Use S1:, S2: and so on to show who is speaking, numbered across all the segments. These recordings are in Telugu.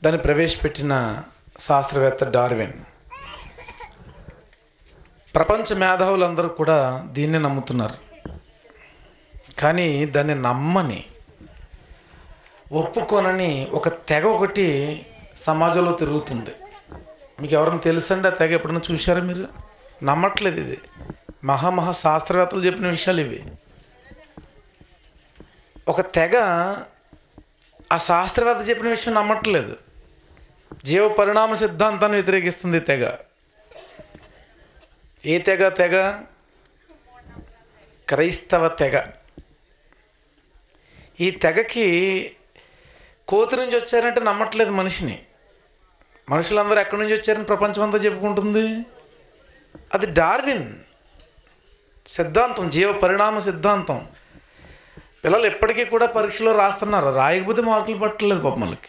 S1: దాన్ని ప్రవేశపెట్టిన శాస్త్రవేత్త డార్విన్ ప్రపంచ మేధావులందరూ కూడా దీన్ని నమ్ముతున్నారు కానీ దాన్ని నమ్మని ఒప్పుకోనని ఒక తెగ ఒకటి సమాజంలో తిరుగుతుంది మీకు ఎవరైనా తెలుసండి ఆ తెగ ఎప్పుడైనా చూశారా మీరు నమ్మట్లేదు ఇది మహామహా శాస్త్రవేత్తలు చెప్పిన విషయాలు ఇవి ఒక తెగ ఆ శాస్త్రవేత్త చెప్పిన విషయం నమ్మట్లేదు జీవ పరిణామ సిద్ధాంతాన్ని వ్యతిరేకిస్తుంది ఈ తెగ ఏ తెగ తెగ క్రైస్తవ తెగ ఈ తెగకి కోతి నుంచి వచ్చారంటే నమ్మట్లేదు మనిషిని మనుషులందరూ ఎక్కడి నుంచి వచ్చారని ప్రపంచం అంతా చెప్పుకుంటుంది అది డార్విన్ సిద్ధాంతం జీవ పరిణామ సిద్ధాంతం పిల్లలు ఎప్పటికీ కూడా పరీక్షలో రాస్తున్నారు రాయకపోతే మార్కులు పట్టలేదు పాప వాళ్ళకి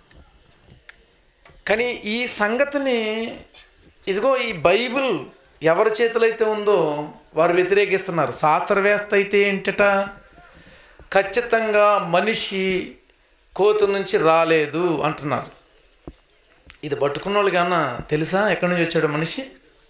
S1: కానీ ఈ సంగతిని ఇదిగో ఈ బైబిల్ ఎవరి చేతిలో అయితే ఉందో వారు వ్యతిరేకిస్తున్నారు శాస్త్రవేత్త అయితే ఏంటట ఖచ్చితంగా మనిషి కోతు నుంచి రాలేదు అంటున్నారు ఇది పట్టుకున్న వాళ్ళు కన్నా తెలుసా ఎక్కడి నుంచి వచ్చాడు మనిషి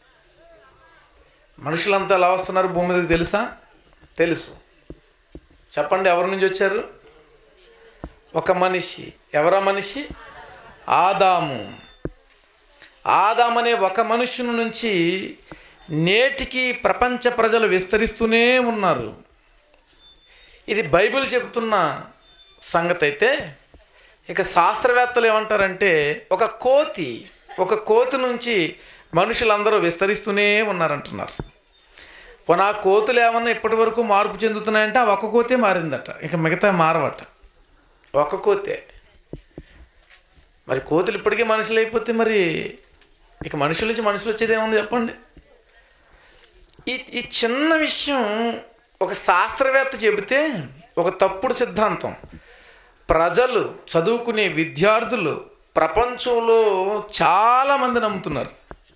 S1: మనుషులంతా ఎలా వస్తున్నారు భూమి మీదకి తెలుసా తెలుసు చెప్పండి ఎవరి నుంచి వచ్చారు ఒక మనిషి ఎవరా మనిషి ఆదాము ఆదాం అనే ఒక మనుషుని నుంచి నేటికి ప్రపంచ ప్రజలు విస్తరిస్తూనే ఉన్నారు ఇది బైబిల్ చెబుతున్న సంగతి అయితే ఇక శాస్త్రవేత్తలు ఏమంటారంటే ఒక కోతి ఒక కోతి నుంచి మనుషులందరూ విస్తరిస్తూనే ఉన్నారంటున్నారు పోనీ ఆ కోతులు ఏమన్నా ఇప్పటి వరకు మార్పు చెందుతున్నాయంటే ఆ ఒక్క కోతే మారిందట ఇక మిగతా మారవట ఒక్క కోతే మరి కోతులు ఇప్పటికీ మనుషులు అయిపోతే మరి ఇక మనుషుల నుంచి మనుషులు వచ్చేది ఏముంది చెప్పండి ఈ ఈ చిన్న విషయం ఒక శాస్త్రవేత్త చెబితే ఒక తప్పుడు సిద్ధాంతం ప్రజలు చదువుకునే విద్యార్థులు ప్రపంచంలో చాలామంది నమ్ముతున్నారు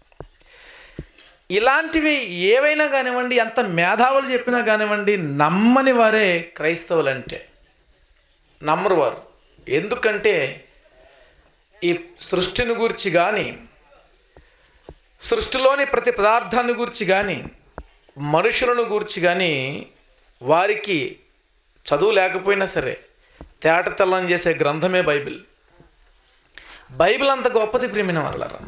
S1: ఇలాంటివి ఏవైనా కానివ్వండి ఎంత మేధావులు చెప్పినా కానివ్వండి నమ్మని వారే క్రైస్తవులు అంటే నమ్మరు వారు ఎందుకంటే ఈ సృష్టిని గురించి కానీ సృష్టిలోని ప్రతి పదార్థాన్ని గురించి కానీ మనుషులను గురించి కానీ వారికి చదువు లేకపోయినా సరే తేట తెల్లం చేసే గ్రంథమే బైబిల్ బైబిల్ అంత గొప్పది ప్రేమిన వాళ్ళరా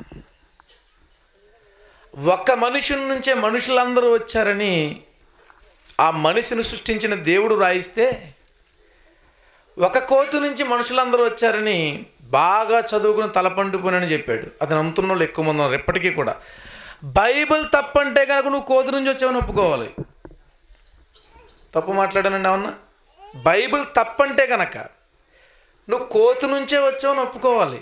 S1: ఒక్క మనుషుల నుంచే మనుషులందరూ వచ్చారని ఆ మనిషిని సృష్టించిన దేవుడు రాయిస్తే ఒక కోతు నుంచి మనుషులందరూ వచ్చారని బాగా చదువుకుని తలపండుకుని చెప్పాడు అది నమ్ముతున్న వాళ్ళు ఎక్కువ మంది ఉన్నారు ఎప్పటికీ కూడా బైబిల్ తప్పంటే కనుక నువ్వు కోతు నుంచి వచ్చావని ఒప్పుకోవాలి తప్పు మాట్లాడానండి అవునా బైబిల్ తప్పంటే కనుక నువ్వు కోతు నుంచే వచ్చావని ఒప్పుకోవాలి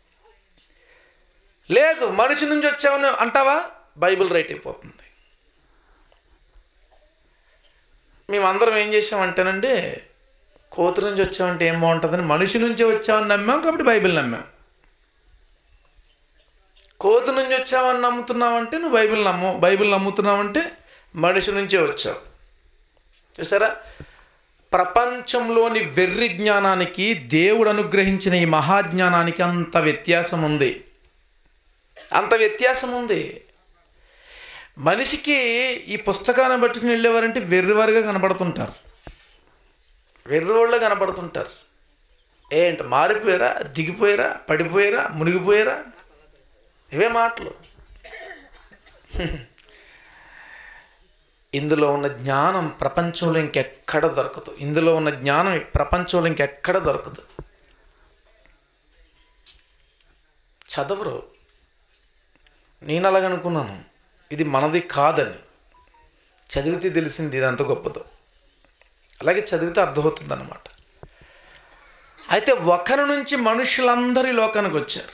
S1: లేదు మనిషి నుంచి వచ్చావని అంటావా బైబిల్ రైట్ అయిపోతుంది మేమందరం ఏం చేసామంటేనండి కోతు నుంచి వచ్చామంటే ఏం బాగుంటుందని మనిషి నుంచి వచ్చామని నమ్మాం కాబట్టి బైబిల్ నమ్మాం కోతు నుంచి వచ్చావని నమ్ముతున్నావంటే నువ్వు బైబిల్ నమ్ము బైబిల్ నమ్ముతున్నావంటే మనిషి నుంచే వచ్చావు చూసారా ప్రపంచంలోని వెర్రి జ్ఞానానికి దేవుడు అనుగ్రహించిన ఈ మహాజ్ఞానానికి అంత వ్యత్యాసం ఉంది అంత వ్యత్యాసం ఉంది మనిషికి ఈ పుస్తకాన్ని పట్టుకుని వెళ్ళేవారంటే వెర్రివారుగా కనబడుతుంటారు వెర్రివాళ్ళ కనబడుతుంటారు ఏంటి మారిపోయారా దిగిపోయారా పడిపోయారా మునిగిపోయారా ఇవే మాటలు ఇందులో ఉన్న జ్ఞానం ప్రపంచంలో ఇంకెక్కడ దొరకదు ఇందులో ఉన్న జ్ఞానం ఈ ప్రపంచంలో ఇంకెక్కడ దొరకదు చదవరు నేను అలాగనుకున్నాను ఇది మనది కాదని చదివితే తెలిసింది ఇది అంత గొప్పదో అలాగే చదివితే అర్థమవుతుంది అనమాట అయితే ఒకరి నుంచి మనుషులందరూ ఈ లోకానికి వచ్చారు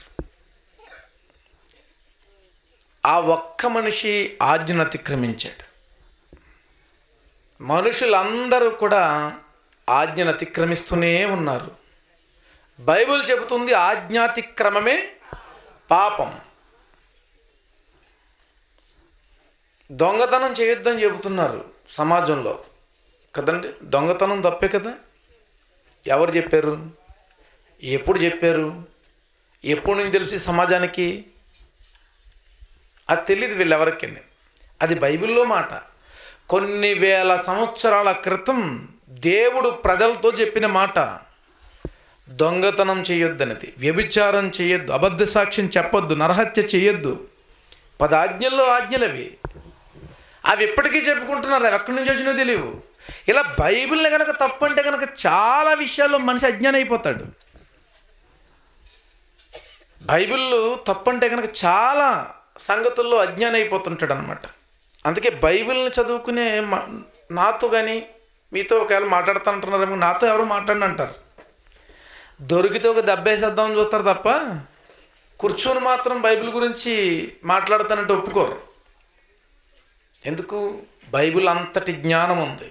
S1: ఆ ఒక్క మనిషి ఆజ్ఞను అతిక్రమించాడు మనుషులందరూ కూడా ఆజ్ఞను అతిక్రమిస్తూనే ఉన్నారు బైబిల్ చెబుతుంది ఆజ్ఞాతిక్రమమే పాపం దొంగతనం చేయొద్దని చెబుతున్నారు సమాజంలో కదండి దొంగతనం తప్పే కదా ఎవరు చెప్పారు ఎప్పుడు చెప్పారు ఎప్పటి నుంచి తెలిసి సమాజానికి అది తెలియదు వీళ్ళెవరికి అది బైబిల్లో మాట కొన్ని వేల సంవత్సరాల క్రితం దేవుడు ప్రజలతో చెప్పిన మాట దొంగతనం చేయొద్దనేది వ్యభిచారం చేయొద్దు అబద్ధ సాక్ష్యం చెప్పొద్దు నరహత్య చేయొద్దు పదాజ్ఞల్లో ఆజ్ఞలవి అవి ఎప్పటికీ చెప్పుకుంటున్నారు అవి ఎక్కడి నుంచి వచ్చినో తెలియవు ఇలా బైబిల్ని కనుక తప్పంటే కనుక చాలా విషయాల్లో మనిషి అజ్ఞానం అయిపోతాడు బైబిల్ తప్పంటే కనుక చాలా సంగతుల్లో అజ్ఞానం అయిపోతుంటాడు అనమాట అందుకే బైబిల్ని చదువుకునే మ- నాతో కానీ మీతో ఒకవేళ మాట్లాడుతుంటున్నారేమో నాతో ఎవరు మాట్లాడిన అంటారు దొరికితే ఒక దెబ్బ వేసేద్దామని చూస్తారు తప్ప కూర్చొని మాత్రం బైబిల్ గురించి మాట్లాడతానంటే ఒప్పుకోరు ఎందుకు బైబిల్ అంతటి జ్ఞానం ఉంది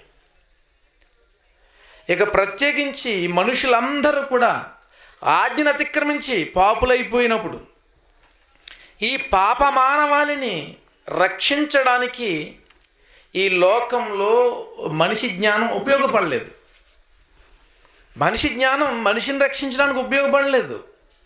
S1: ఇక ప్రత్యేకించి మనుషులందరూ కూడా ఆజ్ఞను అతిక్రమించి పాపులైపోయినప్పుడు ఈ పాప మానవాళిని రక్షించడానికి ఈ లోకంలో మనిషి జ్ఞానం ఉపయోగపడలేదు మనిషి జ్ఞానం మనిషిని రక్షించడానికి ఉపయోగపడలేదు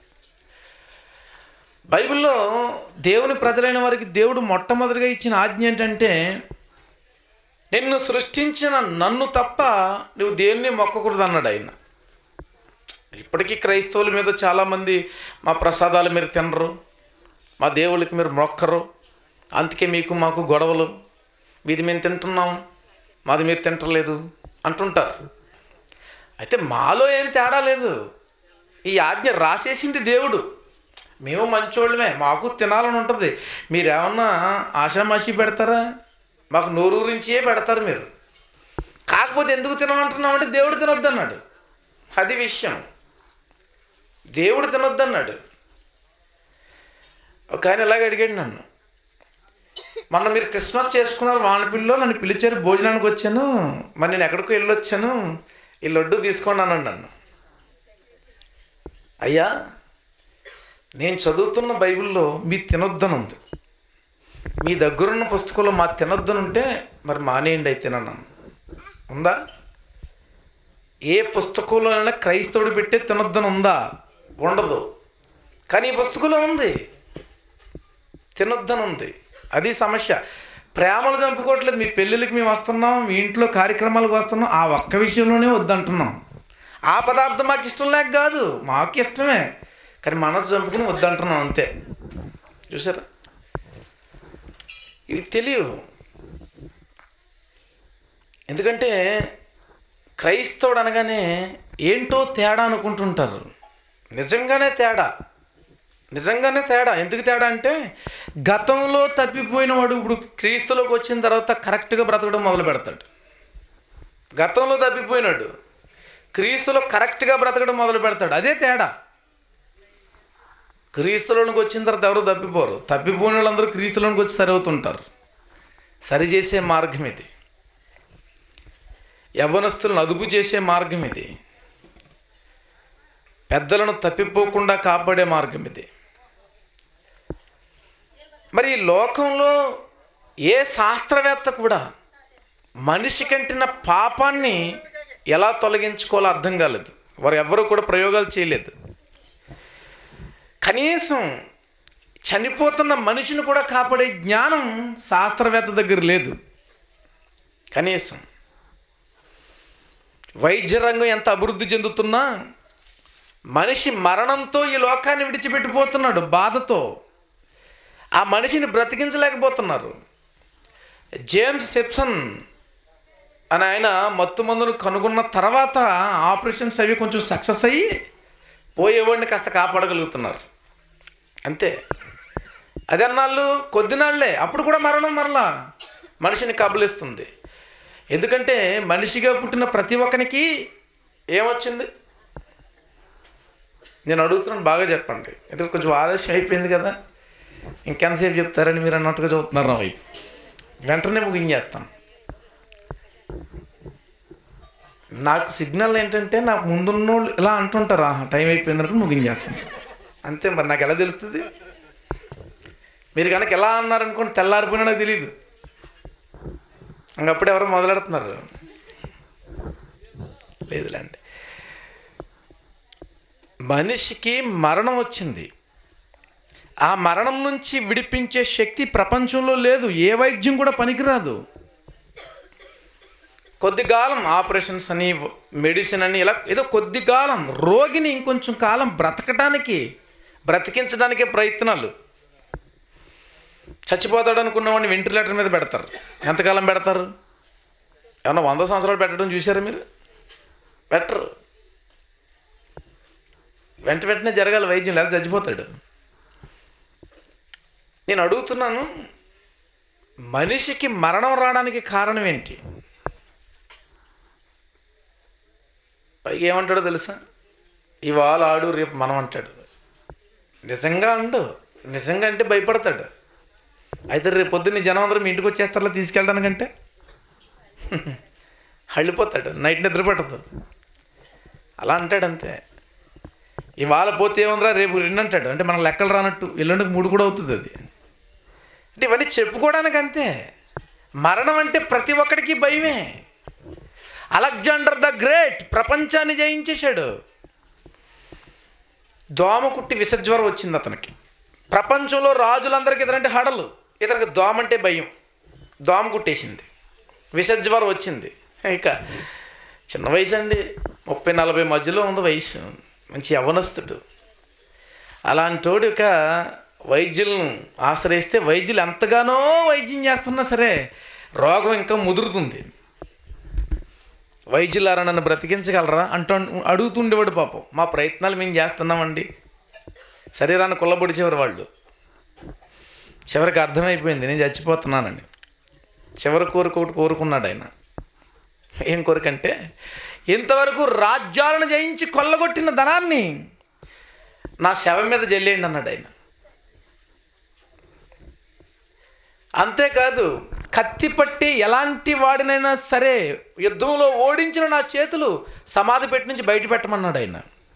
S1: బైబిల్లో దేవుని ప్రజలైన వారికి దేవుడు మొట్టమొదటిగా ఇచ్చిన ఆజ్ఞ ఏంటంటే నిన్ను సృష్టించిన నన్ను తప్ప నువ్వు దేన్ని మొక్కకూడదు అన్నాడు ఆయన ఇప్పటికీ క్రైస్తవుల మీద చాలామంది మా ప్రసాదాలు మీరు తినరు మా దేవుళ్ళకి మీరు మొక్కరు అందుకే మీకు మాకు గొడవలు మీది మేము తింటున్నాం మాది మీరు తింటలేదు అంటుంటారు అయితే మాలో ఏం తేడా లేదు ఈ ఆజ్ఞ రాసేసింది దేవుడు మేము మంచోళ్ళమే మాకు తినాలని ఉంటుంది మీరేమన్నా ఆషామాషి పెడతారా మాకు నోరూరించే పెడతారు మీరు కాకపోతే ఎందుకు తినమంటున్నామంటే దేవుడు తినొద్దన్నాడు అది విషయం దేవుడు తినొద్దన్నాడు ఒక ఆయన ఇలాగ అడిగాడు నన్ను మొన్న మీరు క్రిస్మస్ చేసుకున్నారు వానపిల్లో నన్ను పిలిచారు భోజనానికి వచ్చాను మరి నేను ఎక్కడికో వెళ్ళొచ్చాను ఈ లడ్డు తీసుకోండి అన్నాడు నన్ను అయ్యా నేను చదువుతున్న బైబిల్లో మీ తినొద్దని ఉంది మీ దగ్గరున్న పుస్తకంలో మా తినొద్దని ఉంటే మరి మానేయండి అయితే నన్ను ఉందా ఏ పుస్తకంలోనైనా క్రైస్తవుడు పెట్టే తినొద్దని ఉందా ఉండదు కానీ ఈ పుస్తకంలో ఉంది తినొద్దని ఉంది అది సమస్య ప్రేమలు చంపుకోవట్లేదు మీ పెళ్ళిళ్ళకి మేము వస్తున్నాం మీ ఇంట్లో కార్యక్రమాలకు వస్తున్నాం ఆ ఒక్క విషయంలోనే వద్దంటున్నాం ఆ పదార్థం మాకు ఇష్టం లేక కాదు మాకు ఇష్టమే కానీ మనసు చంపుకుని వద్దంటున్నాం అంతే చూసారా ఇవి తెలియవు ఎందుకంటే క్రైస్తవుడు అనగానే ఏంటో తేడా అనుకుంటుంటారు నిజంగానే తేడా నిజంగానే తేడా ఎందుకు తేడా అంటే గతంలో తప్పిపోయిన వాడు ఇప్పుడు క్రీస్తులోకి వచ్చిన తర్వాత కరెక్ట్గా బ్రతకడం మొదలు పెడతాడు గతంలో తప్పిపోయినాడు క్రీస్తులో కరెక్ట్గా బ్రతకడం మొదలు పెడతాడు అదే తేడా క్రీస్తులోనికి వచ్చిన తర్వాత ఎవరు తప్పిపోరు తప్పిపోయిన వాళ్ళందరూ క్రీస్తులోనికి వచ్చి సరి అవుతుంటారు సరిచేసే మార్గం ఇది యవ్వనస్తులను అదుపు చేసే మార్గం ఇది పెద్దలను తప్పిపోకుండా కాపాడే మార్గం ఇది మరి ఈ లోకంలో ఏ శాస్త్రవేత్త కూడా మనిషి కంటిన పాపాన్ని ఎలా తొలగించుకోవాలో అర్థం కాలేదు వారు ఎవరు కూడా ప్రయోగాలు చేయలేదు కనీసం చనిపోతున్న మనిషిని కూడా కాపాడే జ్ఞానం శాస్త్రవేత్త దగ్గర లేదు కనీసం వైద్య రంగం ఎంత అభివృద్ధి చెందుతున్నా మనిషి మరణంతో ఈ లోకాన్ని విడిచిపెట్టిపోతున్నాడు బాధతో ఆ మనిషిని బ్రతికించలేకపోతున్నారు జేమ్స్ సెప్సన్ అని ఆయన మత్తు మందును కనుగొన్న తర్వాత ఆపరేషన్స్ అవి కొంచెం సక్సెస్ అయ్యి పోయేవాడిని కాస్త కాపాడగలుగుతున్నారు అంతే అదన్నాళ్ళు కొద్ది నాళ్ళే అప్పుడు కూడా మరణం మరలా మనిషిని కబలిస్తుంది ఎందుకంటే మనిషిగా పుట్టిన ప్రతి ఒక్కనికి ఏమొచ్చింది నేను అడుగుతున్నాను బాగా చెప్పండి ఎందుకంటే కొంచెం ఆలస్యం అయిపోయింది కదా ఇంకెంతసేపు చెప్తారని మీరు అన్నట్టుగా చదువుతున్నారు నా వైపు వెంటనే ముగించేస్తాను నాకు సిగ్నల్ ఏంటంటే నాకు ముందున్న వాళ్ళు ఇలా అంటుంటారు ఆహా టైం అయిపోయింది అనుకుని ముగించేస్తాను అంతే మరి నాకు ఎలా తెలుస్తుంది మీరు కనుక ఎలా అన్నారనుకోండి తెల్లారిపోయినా నాకు తెలియదు ఇంకప్పుడు ఎవరు మొదలెడుతున్నారు లేదులేండి మనిషికి మరణం వచ్చింది ఆ మరణం నుంచి విడిపించే శక్తి ప్రపంచంలో లేదు ఏ వైద్యం కూడా పనికిరాదు కొద్ది కాలం ఆపరేషన్స్ అని మెడిసిన్ అని ఇలా ఏదో కొద్ది కాలం రోగిని ఇంకొంచెం కాలం బ్రతకడానికి బ్రతికించడానికే ప్రయత్నాలు చచ్చిపోతాడు అనుకున్నవాడిని వెంటిలేటర్ మీద పెడతారు ఎంతకాలం పెడతారు ఏమన్నా వంద సంవత్సరాలు పెట్టడం చూసారా మీరు పెట్టరు వెంట వెంటనే జరగాలి వైద్యం లేదా చచ్చిపోతాడు నేను అడుగుతున్నాను మనిషికి మరణం రావడానికి కారణం ఏంటి పైగా ఏమంటాడో తెలుసా ఇవాళ ఆడు రేపు మనం అంటాడు నిజంగా అండు నిజంగా అంటే భయపడతాడు అయితే రేపు పొద్దున్న జనం అందరూ మీ ఇంటికి వచ్చేస్తారా తీసుకెళ్ళడానికంటే హళ్ళిపోతాడు నైట్ నిద్ర పట్టదు అలా అంటాడు అంతే ఇవాళ పోతే ఏముందిరా రేపు రెండు అంటాడు అంటే మనం లెక్కలు రానట్టు ఎల్లుండికి మూడు కూడా అవుతుంది అది అంటే ఇవన్నీ చెప్పుకోవడానికి అంతే మరణం అంటే ప్రతి ఒక్కడికి భయమే అలెగ్జాండర్ ద గ్రేట్ ప్రపంచాన్ని జయించేశాడు దోమ కుట్టి విషజ్వరం వచ్చింది అతనికి ప్రపంచంలో రాజులందరికీ ఇతనంటే హడలు ఇతనికి దోమ అంటే భయం దోమ కుట్టేసింది విషజ్వరం వచ్చింది ఇక చిన్న వయసు అండి ముప్పై నలభై మధ్యలో ఉంది వయసు మంచి యవనస్తుడు అలాంటోడు ఇక వైద్యులను ఆశ్రయిస్తే వైద్యులు ఎంతగానో వైద్యం చేస్తున్నా సరే రోగం ఇంకా ముదురుతుంది వైద్యులారా నన్ను బ్రతికించగలరా అంటూ అడుగుతుండేవాడు పాపం మా ప్రయత్నాలు మేము చేస్తున్నామండి శరీరాన్ని కుల్లబొడిచేవారు వాళ్ళు చివరికి అర్థమైపోయింది నేను చచ్చిపోతున్నానని చివరి కోరిక ఒకటి కోరుకున్నాడు ఆయన ఏం కోరికంటే ఇంతవరకు రాజ్యాలను జయించి కొల్లగొట్టిన ధనాన్ని నా శవం మీద జల్లేయండి అన్నాడు ఆయన అంతేకాదు కత్తి పట్టి ఎలాంటి వాడినైనా సరే యుద్ధంలో ఓడించిన నా చేతులు సమాధి పెట్టి నుంచి బయట పెట్టమన్నాడు ఆయన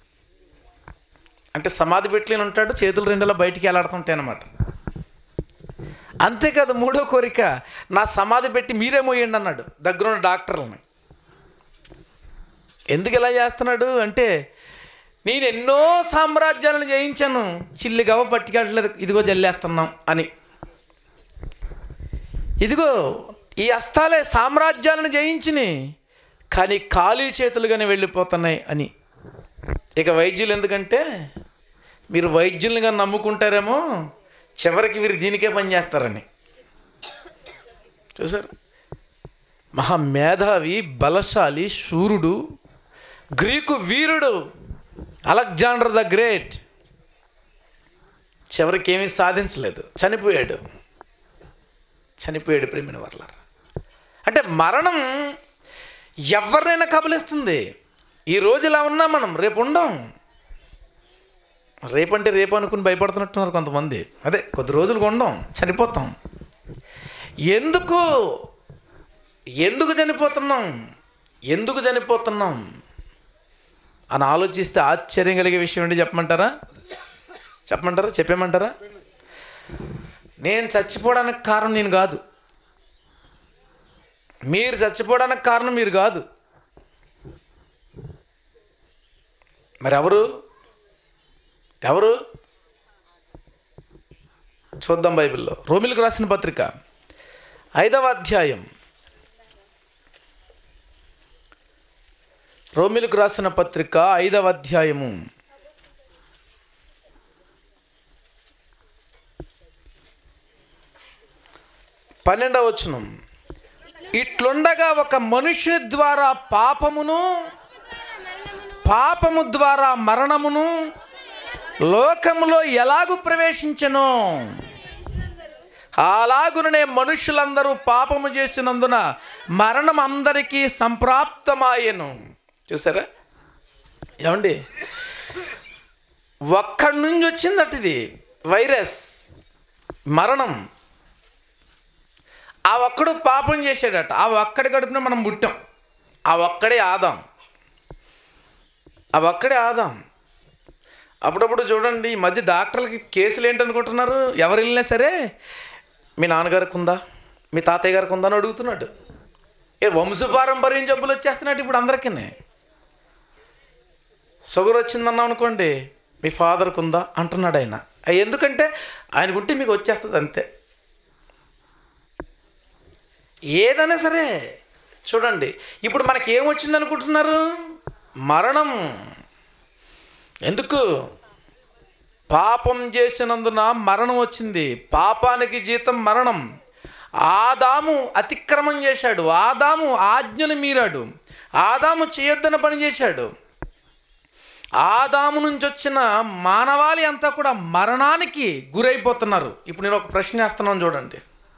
S1: అంటే సమాధి పెట్టి ఉంటాడు చేతులు రెండులా బయటికి ఎలాడుతుంటాయి అన్నమాట అంతేకాదు మూడో కోరిక నా సమాధి పెట్టి మీరే మోయండి అన్నాడు దగ్గరున్న డాక్టర్లని ఎందుకు ఇలా చేస్తున్నాడు అంటే నేను ఎన్నో సామ్రాజ్యాలను జయించాను చిల్లిగవ పట్టుకెళ్ళలేదు ఇదిగో జల్లేస్తున్నాం అని ఇదిగో ఈ అస్తాలే సామ్రాజ్యాలను జయించిని కానీ ఖాళీ చేతులుగానే వెళ్ళిపోతున్నాయి అని ఇక వైద్యులు ఎందుకంటే మీరు వైద్యులుగా నమ్ముకుంటారేమో చివరికి వీరు దీనికే పనిచేస్తారని చూసారు మహా మేధావి బలశాలి శూరుడు గ్రీకు వీరుడు అలెగ్జాండర్ ద గ్రేట్ చివరికి ఏమీ సాధించలేదు చనిపోయాడు చనిపోయాడు ప్రేమిన వర్ల అంటే మరణం ఎవరినైనా కబలిస్తుంది ఈ రోజు ఇలా ఉన్నాం మనం రేపు ఉండం రేపంటే రేపు అనుకుని భయపడుతున్నట్టున్నారు కొంతమంది అదే కొద్ది రోజులు ఉండం చనిపోతాం ఎందుకు ఎందుకు చనిపోతున్నాం ఎందుకు చనిపోతున్నాం అని ఆలోచిస్తే ఆశ్చర్యం కలిగే విషయం ఏంటి చెప్పమంటారా చెప్పమంటారా చెప్పేమంటారా నేను చచ్చిపోవడానికి కారణం నేను కాదు మీరు చచ్చిపోవడానికి కారణం మీరు కాదు మరి ఎవరు ఎవరు చూద్దాం బైబిల్లో రోమిలకు రాసిన పత్రిక ఐదవ అధ్యాయం రోమిలకు రాసిన పత్రిక ఐదవ అధ్యాయము పన్నెండవ వచనం ఇట్లుండగా ఒక మనుషుని ద్వారా పాపమును పాపము ద్వారా మరణమును లోకములో ఎలాగు ప్రవేశించను అలాగుననే మనుషులందరూ పాపము చేసినందున మరణం అందరికీ సంప్రాప్తమాయను చూసారా ఏమండి ఒక్కడి నుంచి వచ్చిందట ఇది వైరస్ మరణం ఆ ఒక్కడు పాపం చేశాడట ఆ ఒక్కడి కడుపున మనం పుట్టాం ఆ ఒక్కడే ఆదాం ఆ ఒక్కడే ఆదాం అప్పుడప్పుడు చూడండి ఈ మధ్య డాక్టర్లకి కేసులు ఏంటనుకుంటున్నారు ఎవరు వెళ్ళినా సరే మీ నాన్నగారికి ఉందా మీ తాతయ్య గారికి ఉందా అని అడుగుతున్నాడు ఏ వంశపారంపర్యం జబ్బులు వచ్చేస్తున్నాడు ఇప్పుడు అందరికీ షుగర్ వచ్చిందన్నాం అనుకోండి మీ ఫాదర్కి ఉందా అంటున్నాడు ఆయన అయ్య, ఎందుకంటే ఆయనకుంటే మీకు వచ్చేస్తుంది అంతే ఏదైనా సరే చూడండి ఇప్పుడు మనకి ఏం వచ్చింది అనుకుంటున్నారు మరణం ఎందుకు పాపం చేసినందున మరణం వచ్చింది పాపానికి జీతం మరణం ఆదాము అతిక్రమం చేశాడు ఆదాము ఆజ్ఞను మీరాడు ఆదాము చేయొద్దన్న పని చేశాడు ఆదాము నుంచి వచ్చిన మానవాళి అంతా కూడా మరణానికి గురైపోతున్నారు ఇప్పుడు నేను ఒక ప్రశ్న వేస్తున్నాను చూడండి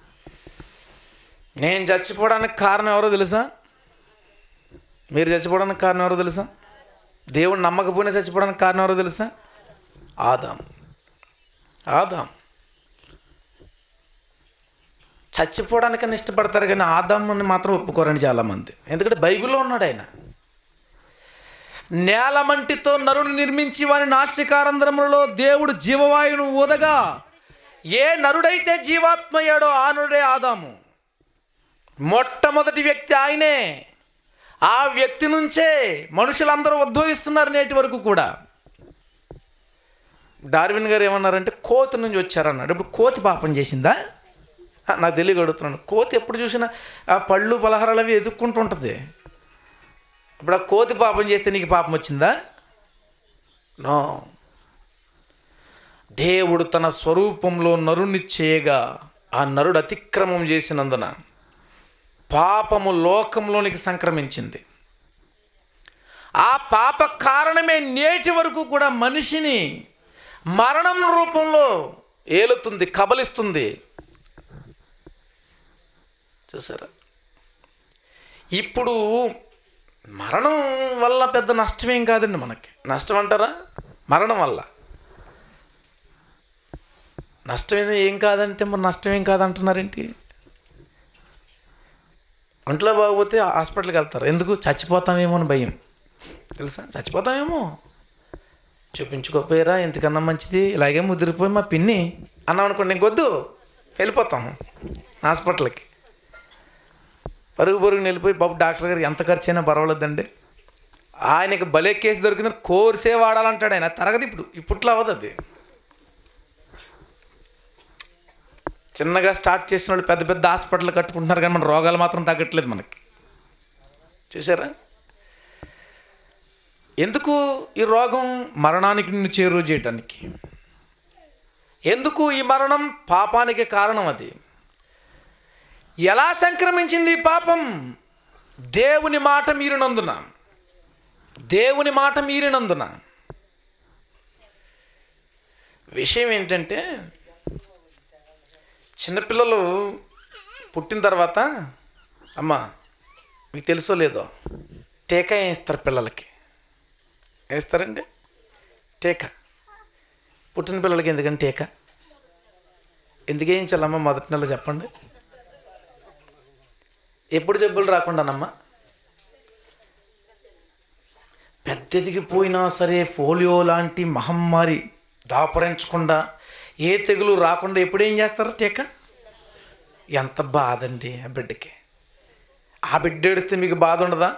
S1: నేను చచ్చిపోవడానికి కారణం ఎవరో తెలుసా మీరు చచ్చిపోవడానికి కారణం ఎవరో తెలుసా దేవుడు నమ్మకపోయినా చచ్చిపోవడానికి కారణం ఎవరో తెలుసా ఆదాం ఆదాం చచ్చిపోవడానికన్నా ఇష్టపడతారు కానీ ఆదాముని మాత్రం ఒప్పుకోరని చాలామంది ఎందుకంటే బైబిల్లో ఉన్నాడు ఆయన నేలమంటితో నరుని నిర్మించి వారి నాస్తికారంధ్రములలో దేవుడు జీవవాయువును ఊదగా ఏ నరుడైతే జీవాత్మయ్యాడో ఆ నరుడే ఆదాము మొట్టమొదటి వ్యక్తి ఆయనే ఆ వ్యక్తి నుంచే మనుషులందరూ ఉద్భవిస్తున్నారు నేటి వరకు కూడా డార్విన్ గారు ఏమన్నారంటే కోతి నుంచి వచ్చారన్నాడు ఇప్పుడు కోతి పాపం చేసిందా ఆ, నాకు తెలియక అడుగుతున్నాను కోతి ఎప్పుడు చూసినా ఆ పళ్ళు పలహారాలు అవి ఎదుక్కుంటూ ఉంటుంది ఇప్పుడు ఆ కోతి పాపం చేస్తే నీకు పాపం వచ్చిందా నో దేవుడు తన స్వరూపంలో నరుని చేయగా ఆ నరుడు అతిక్రమం చేసినందున పాపము లోకంలోనికి సంక్రమించింది ఆ పాప కారణమే నేటి వరకు కూడా మనిషిని మరణం రూపంలో ఏలుతుంది కబలిస్తుంది చూసారా ఇప్పుడు మరణం వల్ల పెద్ద నష్టమేం కాదండి మనకి నష్టం అంటారా మరణం వల్ల నష్టం ఏం కాదంటే మరి నష్టం ఏం కాదంటున్నారేంటి ఒంట్లో బాగోపోతే హాస్పిటల్కి వెళ్తారు ఎందుకు చచ్చిపోతామేమో అని భయం తెలుసా చచ్చిపోతామేమో చూపించుకోపోయారా ఎంతకన్నా మంచిది ఇలాగే ముదిరిపోయి మా పిన్ని అన్నాం అనుకోండి ఇంకొద్దు వెళ్ళిపోతాం హాస్పిటల్కి పరుగు పరుగుని వెళ్ళిపోయి బాబు డాక్టర్ గారు ఎంత ఖర్చు అయినా పర్వాలేదండి ఆయనకి భలే కేసు దొరికిందని కోర్సే వాడాలంటాడు ఆయన తరగతి ఇప్పుడు ఇప్పట్లో అవ్వదు అది చిన్నగా స్టార్ట్ చేసిన వాళ్ళు పెద్ద పెద్ద హాస్పిటల్ కట్టుకుంటున్నారు కానీ మన రోగాలు మాత్రం తగ్గట్లేదు మనకి చూసారా ఎందుకు ఈ రోగం మరణానికి నిన్ను చేరువ చేయటానికి ఎందుకు ఈ మరణం పాపానికి కారణం అది ఎలా సంక్రమించింది ఈ పాపం దేవుని మాట మీరినందున దేవుని మాట మీరినందున విషయం ఏంటంటే చిన్నపిల్లలు పుట్టిన తర్వాత అమ్మా మీకు తెలుసో లేదో టీకా వేస్తారు పిల్లలకి వేస్తారండి టీకా పుట్టిన పిల్లలకి ఎందుకంటే టీకా ఎందుకు వేయించాలమ్మా మొదటి నెల చెప్పండి ఎప్పుడు జబ్బులు రాకుండానమ్మా పెద్ద ఎదిగిపోయినా సరే పోలియో లాంటి మహమ్మారి దాపరించకుండా ఏ తెగులు రాకుండా ఎప్పుడు ఏం చేస్తారు టీకా ఎంత బాధ అండి ఆ బిడ్డకి ఆ బిడ్డ ఏడిస్తే మీకు బాధ ఉండదా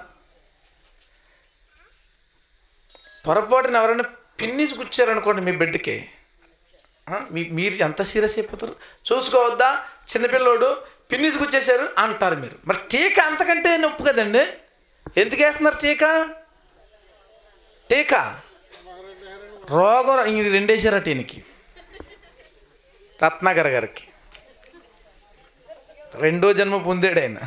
S1: పొరపాటున ఎవరైనా పిన్నిసి కూర్చారనుకోండి మీ బిడ్డకి ఆ, మీ మీరు ఎంత సీరియస్ అయిపోతారు చూసుకోవద్దా చిన్నపిల్లోడు పిన్నిసి కూర్చేశారు అంటారు మీరు మరి టీకా అంతకంటే నొప్పు కదండి ఎందుకు వేస్తున్నారు టీకా టీకా రోగం ఇంక రెండేసారట ఈయనకి రత్నాకర్ గారికి రెండో జన్మ పొందాడు ఆయన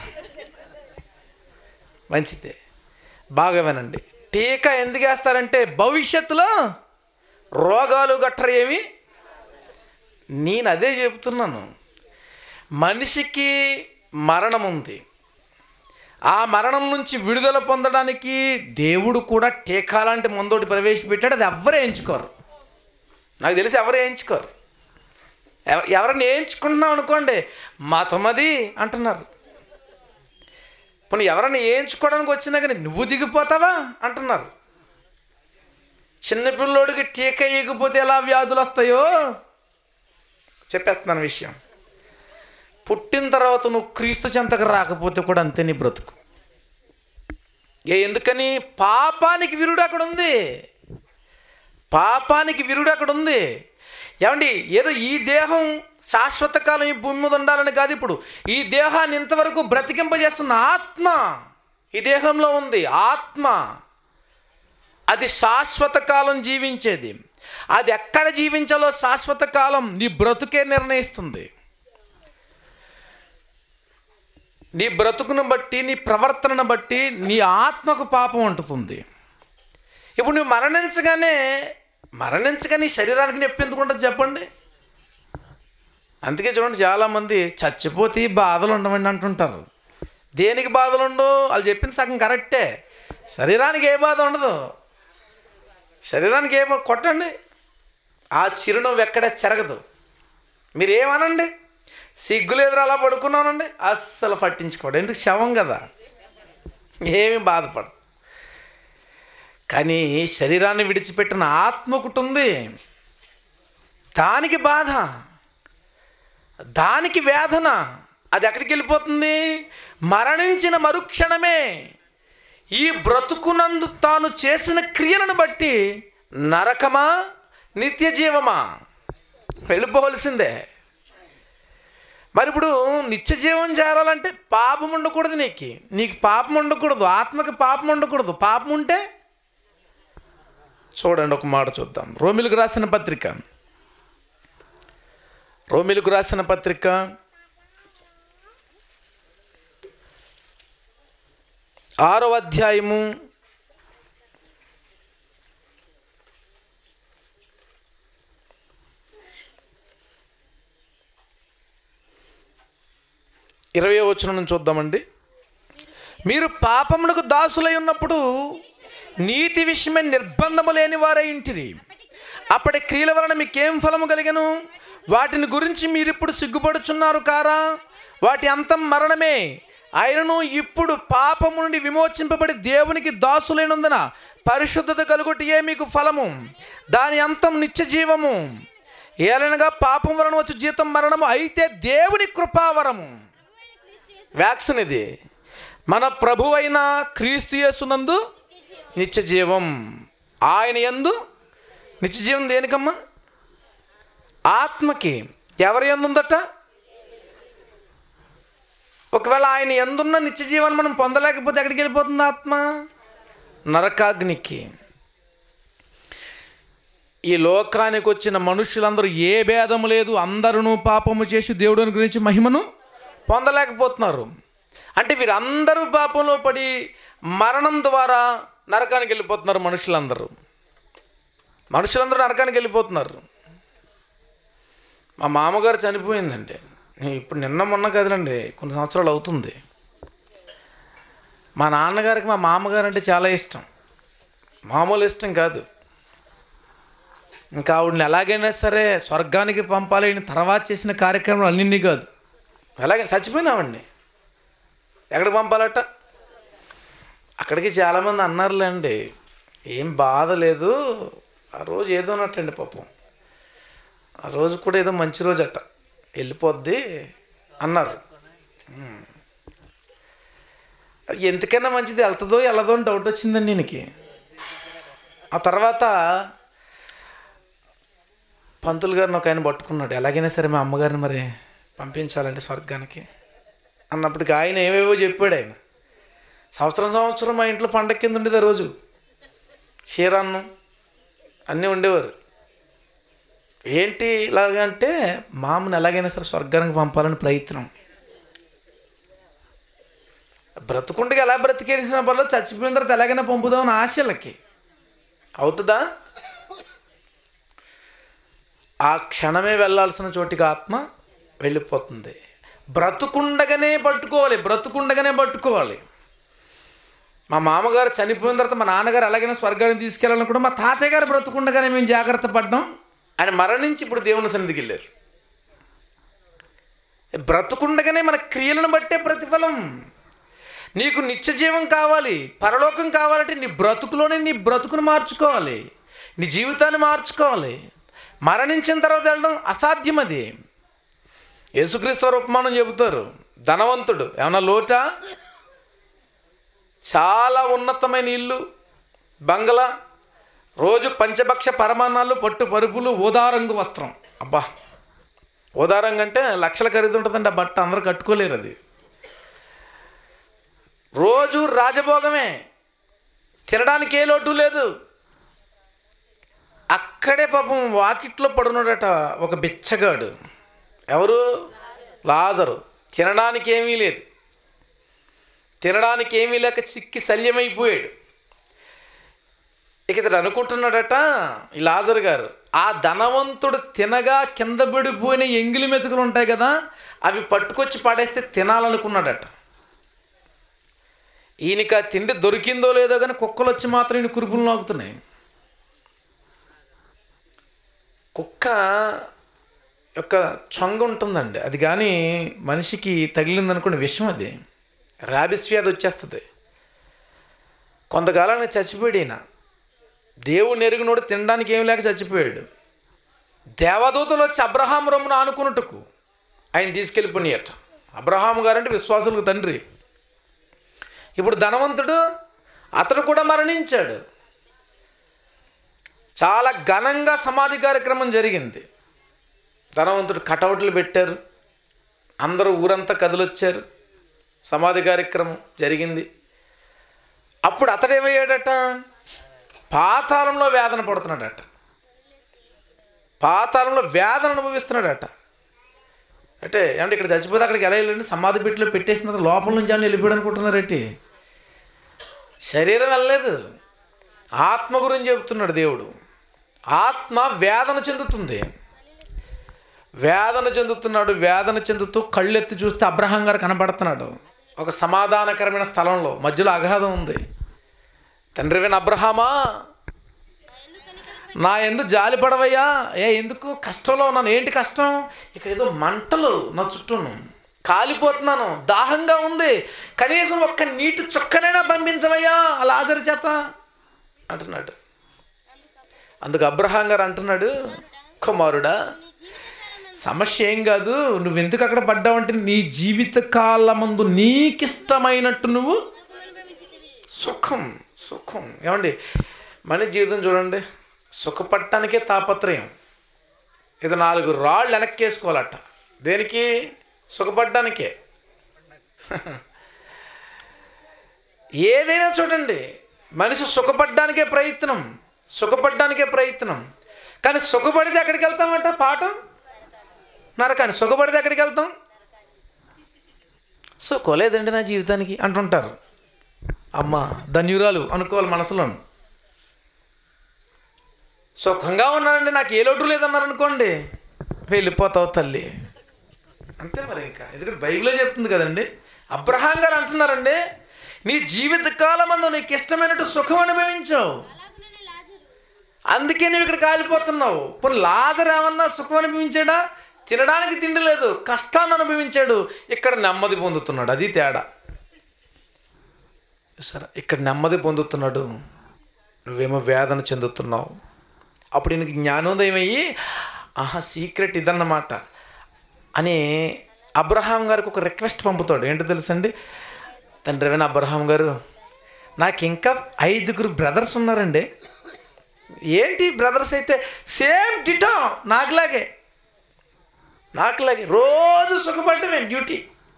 S1: మంచిదే బాగా వినండి టీకా ఎందుకు వేస్తారంటే భవిష్యత్తులో రోగాలు గట్ర ఏమి నేను అదే చెబుతున్నాను మనిషికి మరణం ఉంది ఆ మరణం నుంచి విడుదల పొందడానికి దేవుడు కూడా టీకా లాంటి మందోటి ప్రవేశపెట్టాడు అది ఎవరు వేయించుకోరు నాకు తెలిసి ఎవరు వేయించుకోరు ఎవ- ఎవరిని వేయించుకుంటున్నాం అనుకోండి మతం అది అంటున్నారు పోనీ ఎవరైనా వేయించుకోవడానికి వచ్చినా కానీ నువ్వు దిగిపోతావా అంటున్నారు చిన్నపిల్లోడికి టీకా వేయకపోతే ఎలా వ్యాధులు వస్తాయో చెప్పేస్తున్నాను విషయం పుట్టిన తర్వాత నువ్వు క్రీస్తు చెంతకు రాకపోతే కూడా అంతే నీ బ్రతుకు ఏ ఎందుకని పాపానికి విరుడు అక్కడ ఉంది పాపానికి విరుడు అక్కడ ఉంది ఏమండి ఏదో ఈ దేహం శాశ్వత కాలం ఈ భూమి మీద ఉండాలని కాదు ఇప్పుడు ఈ దేహాన్ని ఇంతవరకు బ్రతికింపజేస్తున్న ఆత్మ ఈ దేహంలో ఉంది ఆత్మ అది శాశ్వత కాలం జీవించేది అది ఎక్కడ జీవించాలో శాశ్వత కాలం నీ బ్రతుకే నిర్ణయిస్తుంది నీ బ్రతుకును బట్టి నీ ప్రవర్తనను బట్టి నీ ఆత్మకు పాపం అంటుతుంది ఇప్పుడు నువ్వు మరణించగానే మరణించగా నీ శరీరానికి నొప్పి ఎందుకు ఉంటుంది చెప్పండి అందుకే చూడండి చాలామంది చచ్చిపోతే ఈ బాధలు ఉండవండి అంటుంటారు దేనికి బాధలు ఉండవు వాళ్ళు చెప్పింది సగం కరెక్టే శరీరానికి ఏ బాధ ఉండదు శరీరానికి ఏ బా- కొట్టండి ఆ చిరునవ్వు ఎక్కడ చెరగదు మీరు ఏమనండి సిగ్గులేదురా అలా పడుకున్నానండి అస్సలు పట్టించుకోడు ఎందుకు శవం కదా ఏమి బాధపడదు కానీ శరీరాన్ని విడిచిపెట్టిన ఆత్మకుటుంది దానికి బాధ దానికి వేదన అది ఎక్కడికి వెళ్ళిపోతుంది మరణించిన మరుక్షణమే ఈ బ్రతుకునందు తాను చేసిన క్రియలను బట్టి నరకమా నిత్య జీవమా వెళ్ళిపోవలసిందే మరి ఇప్పుడు నిత్య జీవం చేరాలంటే పాపం ఉండకూడదు నీకు నీకు పాపం ఉండకూడదు ఆత్మకి పాపం ఉండకూడదు పాపం ఉంటే చూడండి ఒక మాట చూద్దాం రోమిలకు రాసిన పత్రిక రోమిలకు రాసిన పత్రిక ఆరో అధ్యాయము ఇరవై వచ్చిన నుంచి చూద్దామండి మీరు పాపమునకు దాసులై ఉన్నప్పుడు నీతి విషయమై నిర్బంధము లేని వారై ఇంటిరి అప్పటి క్రియల వలన మీకేం ఫలము కలిగను వాటిని గురించి మీరు ఇప్పుడు సిగ్గుపడుచున్నారు కారా వాటి అంతం మరణమే ఆయనను ఇప్పుడు పాపము నుండి విమోచింపబడి దేవునికి దాసులైనందున పరిశుద్ధత కలుగుటియే మీకు ఫలము దాని అంతం నిత్య జీవము ఏలనగా పాపం వలన వచ్చి జీతం మరణము అయితే దేవుని కృపావరము వ్యాక్సిన్ ఇది మన ప్రభు అయిన క్రీస్తు యేసునందు నిత్య జీవం ఆయన యందు నిత్య జీవం దేనికమ్మా ఆత్మకి ఎవరి యందు ఉందట ఒకవేళ ఆయన ఎందున్న నిత్య జీవనం మనం పొందలేకపోతే ఎక్కడికి వెళ్ళిపోతుంది ఆత్మ నరకాగ్నికి ఈ లోకానికి వచ్చిన మనుషులందరూ ఏ భేదము లేదు అందరూ పాపము చేసి దేవుడిని గురించి మహిమను పొందలేకపోతున్నారు అంటే వీరందరూ పాపంలో పడి మరణం ద్వారా నరకానికి వెళ్ళిపోతున్నారు మనుషులందరూ మనుషులందరూ నరకానికి వెళ్ళిపోతున్నారు మా మామగారు చనిపోయిందండి ఇప్పుడు నిన్న మొన్న కదలండి కొన్ని సంవత్సరాలు అవుతుంది మా నాన్నగారికి మా మామగారు అంటే చాలా ఇష్టం మామూలు ఇష్టం కాదు ఇంకా ఆవిడని ఎలాగైనా సరే స్వర్గానికి పంపాలి అని తర్వాత చేసిన కార్యక్రమాలు అన్నింటినీ కాదు ఎలాగే చచ్చిపోయినామండి ఎక్కడికి పంపాలట అక్కడికి చాలామంది అన్నారులేండి ఏం బాధ లేదు ఆ రోజు ఏదో అన్నట్టండి పాపం ఆ రోజు కూడా ఏదో మంచి రోజు అట్ట వెళ్ళిపోద్ది అన్నారు ఉమ్. ఎందుకైనా మంచిది వెళ్తుందో వెళ్ళదో అని డౌట్ వచ్చిందండి దీనికి ఆ తర్వాత పంతులు గారిని ఒక ఆయన పట్టుకున్నాడు ఎలాగైనా సరే మా అమ్మగారిని మరి పంపించాలండి స్వర్గానికి అన్నప్పటికి ఆయన ఏవేవో చెప్పాడు ఆయన సంవత్సరం సంవత్సరం మా ఇంట్లో పండగ కింద ఉండేది ఆ రోజు క్షీరాన్నం అన్నీ ఉండేవారు ఏంటి ఇలాగంటే మామని ఎలాగైనా సరే స్వర్గానికి పంపాలని ప్రయత్నం బ్రతుకుండగా ఎలా బ్రతికేసిన పర్లేదు చచ్చిపోయిన తర్వాత ఎలాగైనా పంపుదామని ఆశలకి అవుతుందా ఆ క్షణమే వెళ్ళాల్సిన చోటికి ఆత్మ వెళ్ళిపోతుంది బ్రతుకుండగానే పట్టుకోవాలి బ్రతుకుండగానే పట్టుకోవాలి మా మామగారు చనిపోయిన తర్వాత మా నాన్నగారు ఎలాగైనా స్వర్గానికి తీసుకెళ్ళాలని కూడా మా తాతయ్య గారు బ్రతుకుండగానే మేము జాగ్రత్త పడ్డాం ఆయన మరణించి ఇప్పుడు దేవుని సన్నిధికి వెళ్ళారు బ్రతుకుండగానే మన క్రియలను బట్టే ప్రతిఫలం నీకు నిత్య జీవం కావాలి పరలోకం కావాలంటే నీ బ్రతుకులోనే నీ బ్రతుకును మార్చుకోవాలి నీ జీవితాన్ని మార్చుకోవాలి మరణించిన తర్వాత వెళ్ళడం అసాధ్యం అది యేసుక్రీస్తు వారు ఉపమానం చెబుతారు ధనవంతుడు ఏమన్నా లోటా చాలా ఉన్నతమైన ఇల్లు బంగ్లా రోజు పంచభక్ష పరమాన్నాలు పట్టు పరుపులు ఊదారంగు వస్త్రం అబ్బా ఊదారంగు అంటే లక్షల ఖరీదు ఉంటుందండి ఆ బట్ట అందరూ కట్టుకోలేరు అది రోజు రాజభోగమే తినడానికి ఏ లోటు లేదు అక్కడే పాపం వాకిట్లో పడున్నాడట ఒక బిచ్చగాడు ఎవరు లాజరు తినడానికి ఏమీ లేదు తినడానికి ఏమీ లేక చిక్కి శల్యమైపోయాడు ఇక ఇతడు అనుకుంటున్నాడట ఈ లాజర్ గారు ఆ ధనవంతుడు తినగా కింద పడిపోయిన ఎంగిలి మెతుకులు ఉంటాయి కదా అవి పట్టుకొచ్చి పడేస్తే తినాలనుకున్నాడట ఈయనకి ఆ తిండి దొరికిందో లేదో కానీ కుక్కలు వచ్చి మాత్రం ఈయన కురుపులు నోకుతున్నాయి కుక్క యొక్క చొంగ ఉంటుందండి అది కానీ మనిషికి తగిలిందనుకోండి విషం అది ర్యాబిస్ వ్యాధి వచ్చేస్తుంది కొంతకాలానికి చచ్చిపోయాడు ఈయన దేవుడు ఎరుగునోడు తినడానికి ఏం లేక చచ్చిపోయాడు దేవదూతలు వచ్చి అబ్రహాం రొమ్మును ఆనుకున్నట్టుకు ఆయన తీసుకెళ్ళిపోయినట అబ్రహాం గారంటే విశ్వాసులకు తండ్రి ఇప్పుడు ధనవంతుడు అతడు కూడా మరణించాడు చాలా ఘనంగా సమాధి కార్యక్రమం జరిగింది ధనవంతుడు కటౌట్లు పెట్టారు అందరూ ఊరంతా కదిలొచ్చారు సమాధి కార్యక్రమం జరిగింది అప్పుడు అతడు ఏమయ్యాడట పాతాళంలో వేదన పడుతున్నాడట పాతాళంలో వేదన అనుభవిస్తున్నాడట అంటే ఏమంటే ఇక్కడ చచ్చిపోతే అక్కడికి ఎలా వెళ్ళండి సమాధి పెట్టిలో పెట్టేసిన తర్వాత లోపల నుంచి ఏమైనా వెళ్ళిపోయాడు అనుకుంటున్నారేంటి శరీరం వెళ్ళలేదు ఆత్మ గురించి చెబుతున్నాడు దేవుడు ఆత్మ వేదన చెందుతుంది వేదన చెందుతున్నాడు వేదన చెందుతూ కళ్ళెత్తి చూస్తే అబ్రహాం గారు కనబడుతున్నాడు ఒక సమాధానకరమైన స్థలంలో మధ్యలో అగాధం ఉంది తండ్రివైన అబ్రహామా నా ఎందు జాలి పడవయ్యా ఏ ఎందుకు కష్టంలో ఉన్నాను ఏంటి కష్టం ఇక ఏదో మంటలు నా చుట్టూను కాలిపోతున్నాను దాహంగా ఉంది కనీసం ఒక్క నీటి చుక్కనైనా పంపించవయ్యా ఆ లాజరు చేత అంటున్నాడు అందుకు అబ్రహాం గారు అంటున్నాడు కుమారుడా సమస్య ఏం కాదు నువ్వు ఎందుకు అక్కడ పడ్డావంటే నీ జీవిత కాలమందు నీకిష్టమైనట్టు నువ్వు సుఖం సుఖం ఏమండి మన జీవితం చూడండి సుఖపడటానికే తాపత్రయం ఇది నాలుగు రాళ్ళు వెనక్కేసుకోవాలట దేనికి సుఖపడడానికే ఏదైనా చూడండి మనిషి సుఖపడడానికే ప్రయత్నం సుఖపడడానికే ప్రయత్నం కానీ సుఖపడితే ఎక్కడికి వెళ్తామంట పాఠం నరకాని సుఖపడితే ఎక్కడికి వెళ్తాం సుఖలేదండి నా జీవితానికి అంటుంటారు అమ్మ ధన్యురాలు అనుకోవాలి మనసులో సుఖంగా ఉన్నానండి నాకు ఏ లోటు లేదన్నారు అనుకోండి వెళ్ళిపోతావు తల్లి అంతే మరి ఇంకా ఎందుకంటే బైబిలే చెప్తుంది కదండి అబ్రహాం గారు అంటున్నారండి నీ జీవిత కాలమందు నీకు ఇష్టమైనట్టు సుఖం అనుభవించావు అందుకే నువ్వు ఇక్కడ కాలిపోతున్నావు పోనీ లాజర్ ఏమన్నా సుఖం అనుభవించాడా తినడానికి తిండి లేదు కష్టాన్ని అనుభవించాడు ఇక్కడ నెమ్మది పొందుతున్నాడు అది తేడా సరే ఇక్కడ నెమ్మది పొందుతున్నాడు నువ్వేమో వేదన చెందుతున్నావు అప్పుడు ఈయనకి జ్ఞానోదయం అయ్యి ఆహా సీక్రెట్ ఇదన్నమాట అని అబ్రహాం గారికి ఒక రిక్వెస్ట్ పంపుతాడు ఏంటో తెలుసండి తండ్రి ఏమైనా అబ్రహాం గారు నాకు ఇంకా ఐదుగురు బ్రదర్స్ ఉన్నారండి ఏంటి బ్రదర్స్ అయితే సేమ్ డిటో నాకులాగే నాకులాగే రోజు సుఖపడ్డమే డ్యూటీ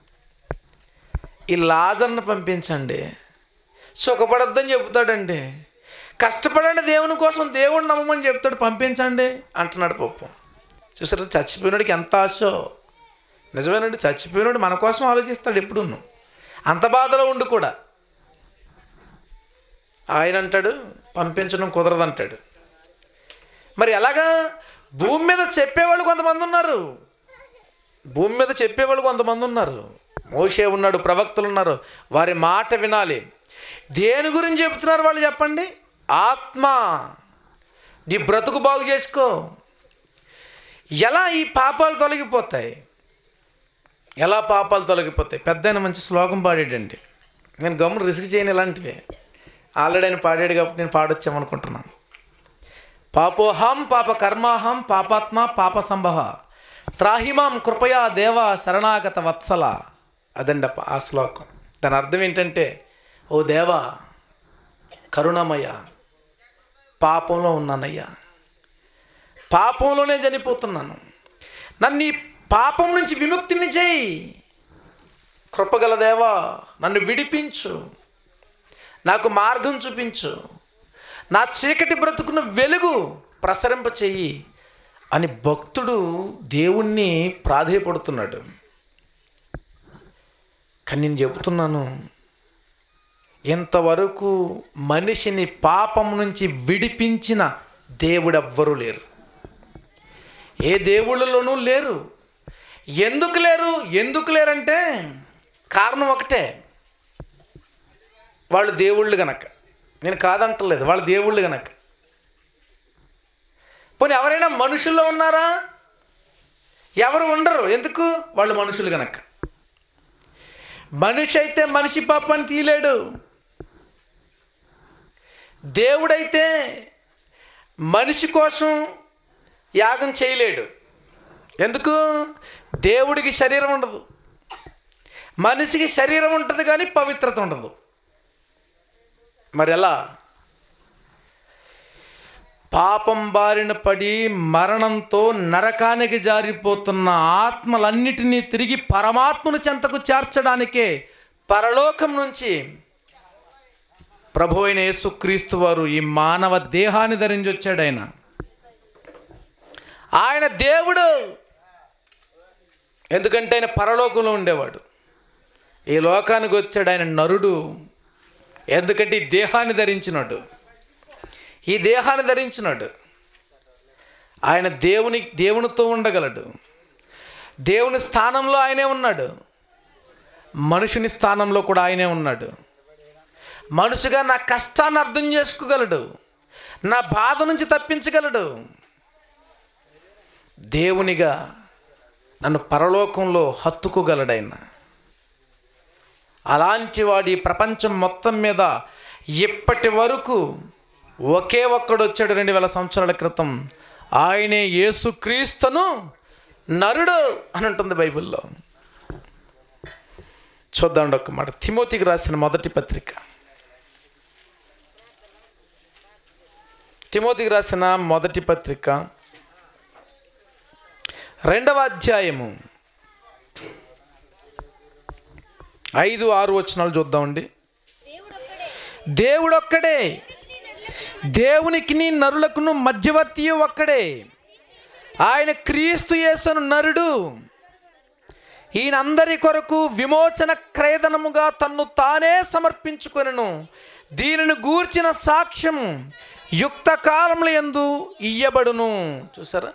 S1: ఈ లాజర్ను పంపించండి సుఖపడద్దని చెబుతాడండి కష్టపడండి దేవుని కోసం దేవుడు నమ్మమని చెప్తాడు పంపించండి అంటున్నాడు పప్పు చూసారు చచ్చిపోయినాడికి ఎంత ఆశో నిజమేనండి చచ్చిపోయినాడు మన కోసం ఆలోచిస్తాడు ఎప్పుడు అంత బాధలో ఉండి కూడా ఆయన అంటాడు పంపించడం కుదరదంటాడు మరి ఎలాగా భూమి మీద చెప్పేవాళ్ళు కొంతమంది ఉన్నారు భూమి మీద చెప్పేవాళ్ళు కొంతమంది ఉన్నారు మోషే ఉన్నాడు ప్రవక్తలు ఉన్నారు వారి మాట వినాలి దేని గురించి చెప్తున్నారు వాళ్ళు చెప్పండి ఆత్మ నీ బ్రతుకు బాగు చేసుకో ఎలా ఈ పాపాలు తొలగిపోతాయి ఎలా పాపాలు తొలగిపోతాయి పెద్ద ఆయన మంచి శ్లోకం పాడాడండి నేను గమ్మును రిస్క్ చేయను ఇలాంటివి ఆల్రెడీ ఆయన పాడాడు కాబట్టి నేను పాడొచ్చామనుకుంటున్నాను పాపోహం పాప కర్మాహం పాపాత్మ పాప సంభవ త్రాహిమాం కృపయా దేవ శరణాగత వత్సల అదండి ఆ ప- ఆ శ్లోకం దాని అర్థం ఏంటంటే ఓ దేవా కరుణమయ పాపంలో ఉన్నానయ్యా పాపంలోనే చనిపోతున్నాను నన్ను ఈ పాపం నుంచి విముక్తిని చేయి కృపగల దేవా నన్ను విడిపించు నాకు మార్గం చూపించు నా చీకటి బ్రతుకును వెలుగు ప్రసరింప చెయ్యి అని భక్తుడు దేవుణ్ణి ప్రాధేయపడుతున్నాడు కానీ నేను చెబుతున్నాను ఇంతవరకు మనిషిని పాపం నుంచి విడిపించిన దేవుడెవ్వరూ లేరు ఏ దేవుళ్ళలోనూ లేరు ఎందుకు లేరు ఎందుకు లేరంటే కారణం ఒకటే వాళ్ళు దేవుళ్ళు గనక నేను కాదంటలేదు వాళ్ళు దేవుళ్ళు గనక పోనీ ఎవరైనా మనుషుల్లో ఉన్నారా ఎవరు ఉండరు ఎందుకు వాళ్ళు మనుషులు గనక మనిషి అయితే మనిషి పాపాన్ని తీయలేడు దేవుడైతే మనిషి కోసం యాగం చేయలేడు ఎందుకు దేవుడికి శరీరం ఉండదు మనిషికి శరీరం ఉంటుంది కానీ పవిత్రత ఉండదు మరి ఎలా పాపం బారిన పడి మరణంతో నరకానికి జారిపోతున్న ఆత్మలన్నిటినీ తిరిగి పరమాత్మను చెంతకు చేర్చడానికే పరలోకం నుంచి ప్రభు అయిన యేసుక్రీస్తు వారు ఈ మానవ దేహాన్ని ధరించి వచ్చాడు ఆయన ఆయన దేవుడు ఎందుకంటే ఆయన పరలోకంలో ఉండేవాడు ఈ లోకానికి వచ్చాడు ఆయన నరుడు ఎందుకంటే ఈ దేహాన్ని ధరించినాడు ఈ దేహాన్ని ధరించినాడు ఆయన దేవుని దేవునితో ఉండగలడు దేవుని స్థానంలో ఆయనే ఉన్నాడు మనుషుని స్థానంలో కూడా ఆయనే ఉన్నాడు మనుషుగా నా కష్టాన్ని అర్థం చేసుకోగలడు నా బాధ నుంచి తప్పించగలడు దేవునిగా నన్ను పరలోకంలో హత్తుకోగలడైనా అలాంటి వాడి ప్రపంచం మొత్తం మీద ఇప్పటి వరకు ఒకే ఒక్కడు వచ్చాడు రెండు వేల సంవత్సరాల క్రితం ఆయనే యేసుక్రీస్తును నరుడు అని ఉంటుంది బైబిల్లో చూద్దాండి ఒక్క మాట తిమోతికి రాసిన మొదటి పత్రిక తిమోతికి రాసిన మొదటి పత్రిక రెండవ అధ్యాయము ఐదు ఆరు వచనాలు చూద్దామండి దేవుడొక్కడే దేవునికి నీ నరులకును మధ్యవర్తి ఒక్కడే ఆయన క్రీస్తు యేసును నరుడు ఈయనందరి కొరకు విమోచన క్రయదనముగా తన్ను తానే సమర్పించుకొనెను దీనిని గూర్చిన సాక్ష్యం యుక్త కాలముల యందు ఇయ్యబడును చూసారా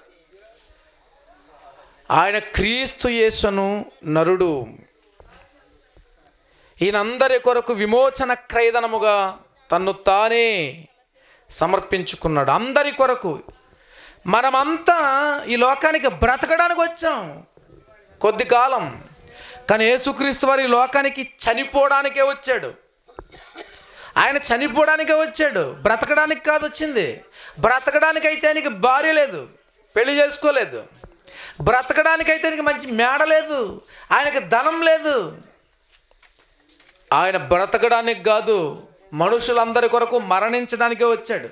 S1: ఆయన క్రీస్తు యేసును నరుడు ఈయనందరి కొరకు విమోచన క్రయదనముగా తన్ను తానే సమర్పించుకున్నాడు అందరి కొరకు మనమంతా ఈ లోకానికి బ్రతకడానికి వచ్చాం కొద్ది కాలం కానీ యేసుక్రీస్తు వారి ఈ లోకానికి చనిపోవడానికే వచ్చాడు ఆయన చనిపోవడానికే వచ్చాడు బ్రతకడానికి కాదు వచ్చింది బ్రతకడానికి అయితే ఆయనకి భార్య లేదు పెళ్లి చేసుకోలేదు బ్రతకడానికి అయితే ఆయనకి మంచి మేడ లేదు ఆయనకి ధనం లేదు ఆయన బ్రతకడానికి కాదు మనుషులందరి కొరకు మరణించడానికే వచ్చాడు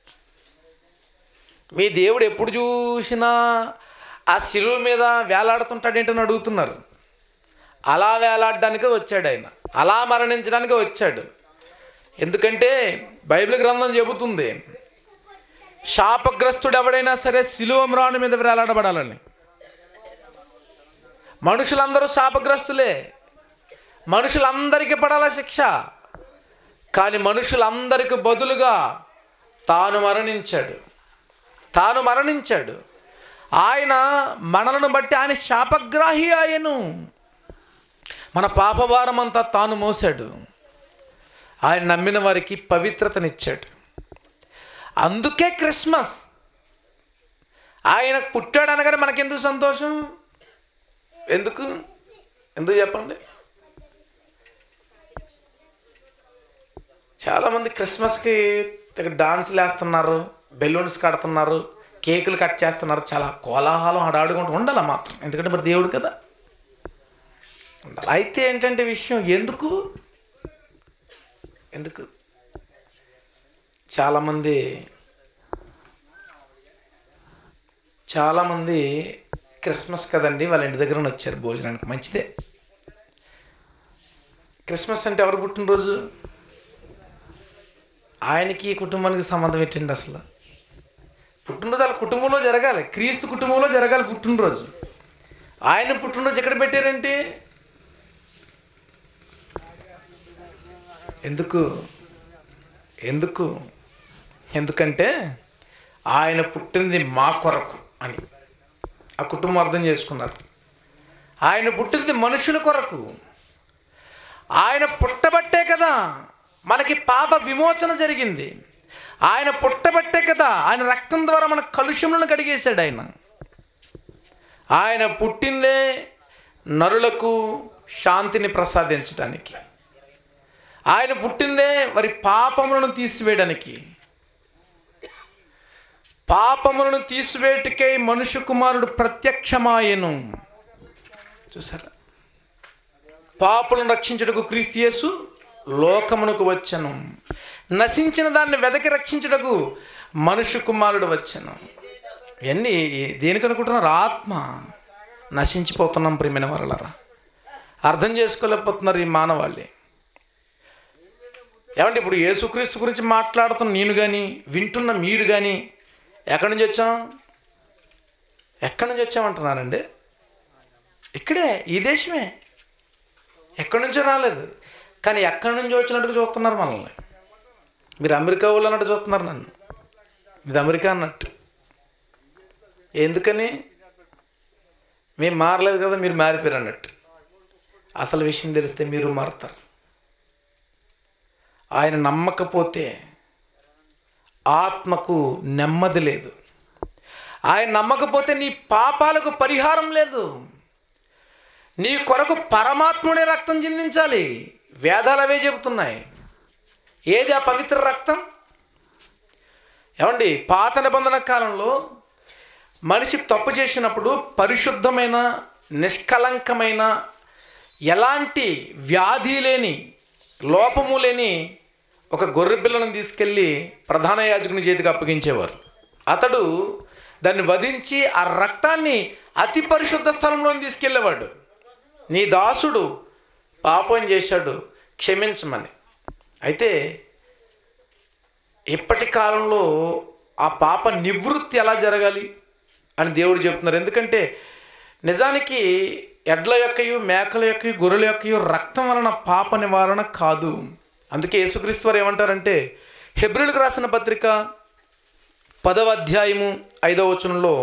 S1: మీ దేవుడు ఎప్పుడు చూసినా ఆ శిలువ మీద వేలాడుతుంటాడేంటని అడుగుతున్నారు అలా వేలాడడానికే వచ్చాడు ఆయన అలా మరణించడానికే వచ్చాడు ఎందుకంటే బైబిల్ గ్రంథం చెబుతుంది శాపగ్రస్తుడు ఎవడైనా సరే శిలువ మ్రాణి మీద వేలాడబడాలని మనుషులందరూ శాపగ్రస్తులే మనుషులందరికీ పడాల శిక్ష కానీ మనుషులందరికి బదులుగా తాను మరణించాడు తాను మరణించాడు ఆయన మనలను బట్టి ఆయన శాపగ్రాహి ఆయను మన పాపభారం అంతా తాను మోసాడు ఆయన నమ్మిన వారికి పవిత్రతనిచ్చాడు అందుకే క్రిస్మస్ ఆయన పుట్టాడు అనగానే మనకెందుకు సంతోషం ఎందుకు ఎందుకు చెప్పండి చాలామంది క్రిస్మస్కి తెగ డాన్సులు వేస్తున్నారు బెలూన్స్ కడుతున్నారు కేకులు కట్ చేస్తున్నారు చాలా కోలాహలం హడాడుకుంటూ ఉండాలి మాత్రం ఎందుకంటే మరి దేవుడు కదా ఉండాలి అయితే ఏంటంటే విషయం ఎందుకు ఎందుకు చాలామంది చాలామంది క్రిస్మస్ కదండి వాళ్ళ ఇంటి దగ్గర వచ్చారు భోజనానికి మంచిదే క్రిస్మస్ అంటే ఎవరు పుట్టినరోజు ఆయనకి ఈ కుటుంబానికి సంబంధం పెట్టండి అసలు పుట్టినరోజు వాళ్ళ కుటుంబంలో జరగాలి క్రీస్తు కుటుంబంలో జరగాలి పుట్టినరోజు ఆయన పుట్టినరోజు ఎక్కడ పెట్టారేంటి ఎందుకు ఎందుకు ఎందుకంటే ఆయన పుట్టింది మా కొరకు అని ఆ కుటుంబం అర్థం చేసుకున్నారు ఆయన పుట్టింది మనుషుల కొరకు ఆయన పుట్టబట్టే కదా మనకి పాప విమోచన జరిగింది ఆయన పుట్టబట్టే కదా ఆయన రక్తం ద్వారా మన కలుషములను కడిగేశాడు ఆయన ఆయన పుట్టిందే నరులకు శాంతిని ప్రసాదించడానికి ఆయన పుట్టిందే వారి పాపములను తీసివేయడానికి పాపములను తీసివేయటకై మనుష్య కుమారుడు ప్రత్యక్షమాయను చూసారా పాపులను రక్షించుటకు క్రీస్తు యేసు లోకమునకు వచ్చను నశించిన దాన్ని వెదకి రక్షించుటకు మనుష్య కుమారుడు వచ్చను ఇవన్నీ దేనికి అనుకుంటున్నారు ఆత్మ నశించిపోతున్నాం ప్రియమైన వరలరా అర్థం చేసుకోలేకపోతున్నారు ఈ మానవాళ్ళే ఏమంటే ఇప్పుడు యేసుక్రీస్తు గురించి మాట్లాడుతున్న నేను కానీ వింటున్న మీరు కానీ ఎక్కడి నుంచి వచ్చాం ఎక్కడి నుంచి వచ్చామంటున్నానండి ఇక్కడే ఈ దేశమే ఎక్కడి నుంచో రాలేదు కానీ ఎక్కడి నుంచి వచ్చినట్టుగా చూస్తున్నారు మనల్ని మీరు అమెరికా వాళ్ళు అన్నట్టు చూస్తున్నారు నన్ను ఇది అమెరికా అన్నట్టు ఎందుకని మేము మారలేదు కదా మీరు మారిపోయారు అన్నట్టు అసలు విషయం తెలిస్తే మీరు మారుతారు ఆయన నమ్మకపోతే ఆత్మకు నెమ్మది లేదు ఆయన నమ్మకపోతే నీ పాపాలకు పరిహారం లేదు నీ కొరకు పరమాత్ముడే రక్తం చిందించాలి వేదాలు అవే చెబుతున్నాయి ఏది ఆ పవిత్ర రక్తం ఏమండి పాత నిబంధన కాలంలో మనిషి తప్పు చేసినప్పుడు పరిశుద్ధమైన నిష్కలంకమైన ఎలాంటి వ్యాధి లేని లోపము లేని ఒక గొర్రె పిల్లను తీసుకెళ్ళి ప్రధాన యాజకుని చేతికి అప్పగించేవారు అతడు దాన్ని వధించి ఆ రక్తాన్ని అతి పరిశుద్ధ స్థలంలో తీసుకెళ్ళేవాడు నీ దాసుడు పాపం చేశాడు క్షమించమని అయితే ఇప్పటి కాలంలో ఆ పాప నివృత్తి ఎలా జరగాలి అని దేవుడు చెప్తున్నారు ఎందుకంటే నిజానికి ఎడ్ల యొక్కయు మేకల యొక్కయు గొర్రెల యొక్కయు రక్తం వలన పాప నివారణ కాదు అందుకే యేసుక్రీస్తు వారు ఏమంటారంటే హెబ్రిల్కి రాసిన పత్రిక పదవ అధ్యాయము ఐదవ వచనంలో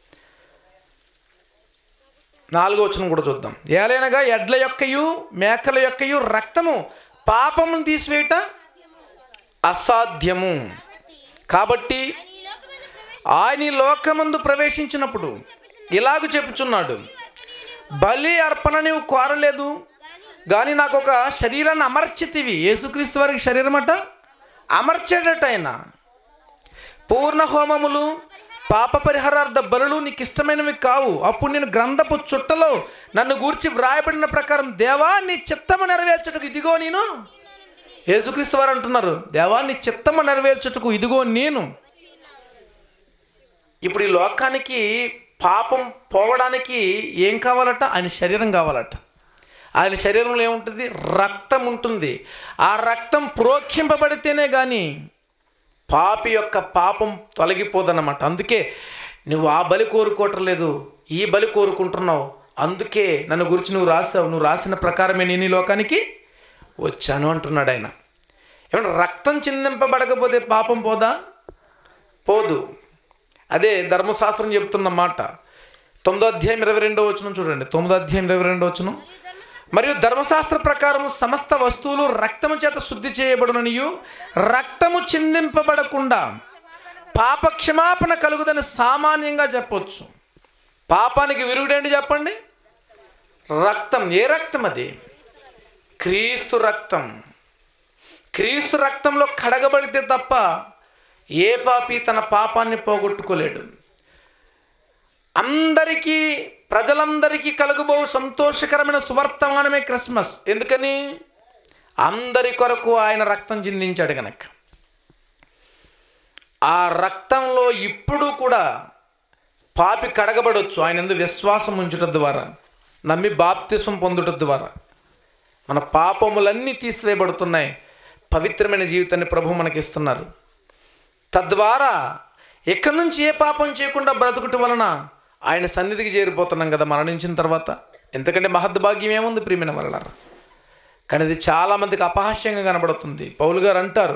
S1: నాలుగో వచనం కూడా చూద్దాం ఏలైనగా ఎడ్ల యొక్కయు మేకల యొక్కయు రక్తము పాపమును తీసివేయట అసాధ్యము కాబట్టి ఆయన ఈ లోకమందు ప్రవేశించినప్పుడు ఇలాగ చెప్పుచున్నాడు బలి అర్పణ నీవు కోరలేదు కానీ నాకు ఒక శరీరాన్ని అమర్చితివి యేసుక్రీస్తు వారికి శరీరం అట అమర్చాడట ఆయన పూర్ణ హోమములు పాప పరిహారార్థ బలులు నీకు ఇష్టమైనవి కావు అప్పుడు నేను గ్రంథపు చుట్టలో నన్ను గూర్చి వ్రాయబడిన ప్రకారం దేవా నీ చిత్తము నెరవేర్చుటకు ఇదిగో నేను యేసుక్రీస్తు వారు అంటున్నారు దేవా నీ చిత్తము నెరవేర్చుటకు ఇదిగో నేను ఇప్పుడు ఈ లోకానికి పాపం పోవడానికి ఏం కావాలట ఆయన శరీరం కావాలట ఆయన శరీరంలో ఏముంటుంది రక్తం ఉంటుంది ఆ రక్తం ప్రోక్షింపబడితేనే కానీ పాపి యొక్క పాపం తొలగిపోదన్నమాట అందుకే నువ్వు ఆ బలి కోరుకోవట్లేదు ఈ బలి కోరుకుంటున్నావు అందుకే నన్ను గురించి నువ్వు రాసావు నువ్వు రాసిన ప్రకారమే నేను ఈ లోకానికి వచ్చాను అంటున్నాడు ఆయన ఏమంటే రక్తం చిందింపబడకపోతే పాపం పోదా పోదు అదే ధర్మశాస్త్రం చెప్తున్న మాట తొమ్మిదో అధ్యాయం ఇరవై రెండో వచనం చూడండి తొమ్మిదో అధ్యాయం ఇరవై రెండో వచనం మరియు ధర్మశాస్త్ర ప్రకారం సమస్త వస్తువులు రక్తము చేత శుద్ధి చేయబడుననియు రక్తము చిందింపబడకుండా పాప క్షమాపణ కలుగుదని సామాన్యంగా చెప్పొచ్చు పాపానికి విరుగుడేంటి చెప్పండి రక్తం ఏ రక్తం అది క్రీస్తు రక్తం క్రీస్తు రక్తంలో కడగబడితే తప్ప ఏ పాపి తన పాపాన్ని పోగొట్టుకోలేడు అందరికీ ప్రజలందరికీ కలుగుబో సంతోషకరమైన సువర్తమానమే క్రిస్మస్ ఎందుకని అందరి కొరకు ఆయన రక్తం చిందించాడు గనక ఆ రక్తంలో ఇప్పుడు కూడా పాపి కడగబడొచ్చు ఆయన ఎందు విశ్వాసం ఉంచుట ద్వారా నమ్మి బాప్తిసం పొందుట ద్వారా మన పాపములన్నీ తీసివేయబడుతున్నాయి పవిత్రమైన జీవితాన్ని ప్రభు మనకిస్తున్నారు తద్వారా ఎక్కడి నుంచి ఏ పాపం చేయకుండా బ్రతుకుట వలన ఆయన సన్నిధికి చేరిపోతున్నాం కదా మరణించిన తర్వాత ఎందుకంటే మహద్భాగ్యం ఏముంది ప్రియమైన వలన కానీ ఇది చాలామందికి అపహాస్యంగా కనబడుతుంది పౌలు గారు అంటారు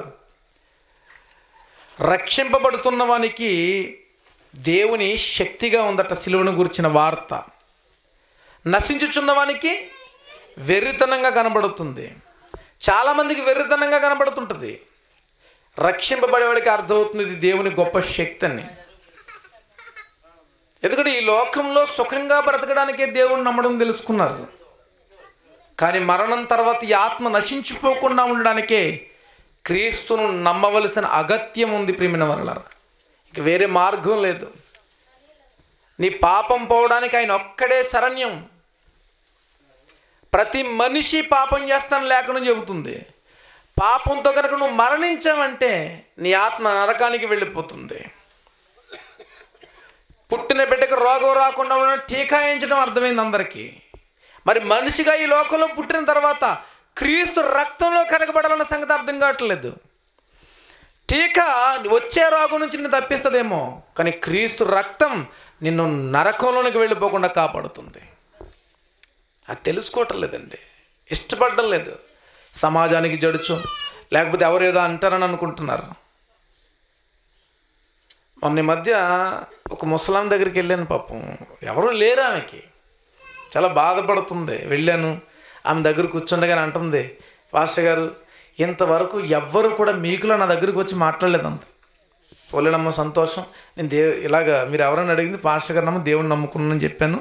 S1: రక్షింపబడుతున్న వానికి దేవుని శక్తిగా ఉందట సిలువను గురించిన వార్త నశించుచున్న వానికి వెర్రితనంగా కనబడుతుంది చాలామందికి వెర్రితనంగా కనబడుతుంటుంది రక్షింపబడేవాడికి అర్థమవుతుంది ఇది దేవుని గొప్ప శక్తి అని ఎందుకంటే ఈ లోకంలో సుఖంగా బ్రతకడానికే దేవుని నమ్మడం తెలుసుకున్నారు కానీ మరణం తర్వాత ఈ ఆత్మ నశించిపోకుండా ఉండడానికే క్రీస్తును నమ్మవలసిన అగత్యం ఉంది ప్రియమైన వరలరా ఇక వేరే మార్గం లేదు నీ పాపం పోవడానికి ఆయన ఒక్కడే శరణ్యం ప్రతి మనిషి పాపం చేస్తాను లేకుండా చెబుతుంది పాపంతో కనుక నువ్వు మరణించావంటే నీ ఆత్మ నరకానికి వెళ్ళిపోతుంది పుట్టిన బిడ్డకు రోగం రాకుండా ఉన్న టీకా వేయించడం అర్థమైంది అందరికీ మరి మనిషిగా ఈ లోకంలో పుట్టిన తర్వాత క్రీస్తు రక్తంలో కనకబడాలన్న సంగతి అర్థం కావట్లేదు టీకా వచ్చే రోగం నుంచి నిన్ను తప్పిస్తుందేమో కానీ క్రీస్తు రక్తం నిన్ను నరకంలోనికి వెళ్ళిపోకుండా కాపాడుతుంది అది తెలుసుకోవటం లేదండి ఇష్టపడడం లేదు సమాజానికి జడుచు లేకపోతే ఎవరు ఏదో అంటారని అనుకుంటున్నారు మొన్న ఈ మధ్య ఒక ముసలాం దగ్గరికి వెళ్ళాను పాపం ఎవరు లేరు ఆమెకి చాలా బాధపడుతుంది వెళ్ళాను ఆమె దగ్గర కూర్చుండగానే అంటుంది పాస్టర్ గారు ఇంతవరకు ఎవ్వరు కూడా మీకులో నా దగ్గరికి వచ్చి మాట్లాడలేదంత పోలేనమ్మ సంతోషం నేను దే ఇలాగా మీరు ఎవరైనా అడిగింది పాస్టర్ గారు నమ్మ దేవుని నమ్ముకున్నానని చెప్పాను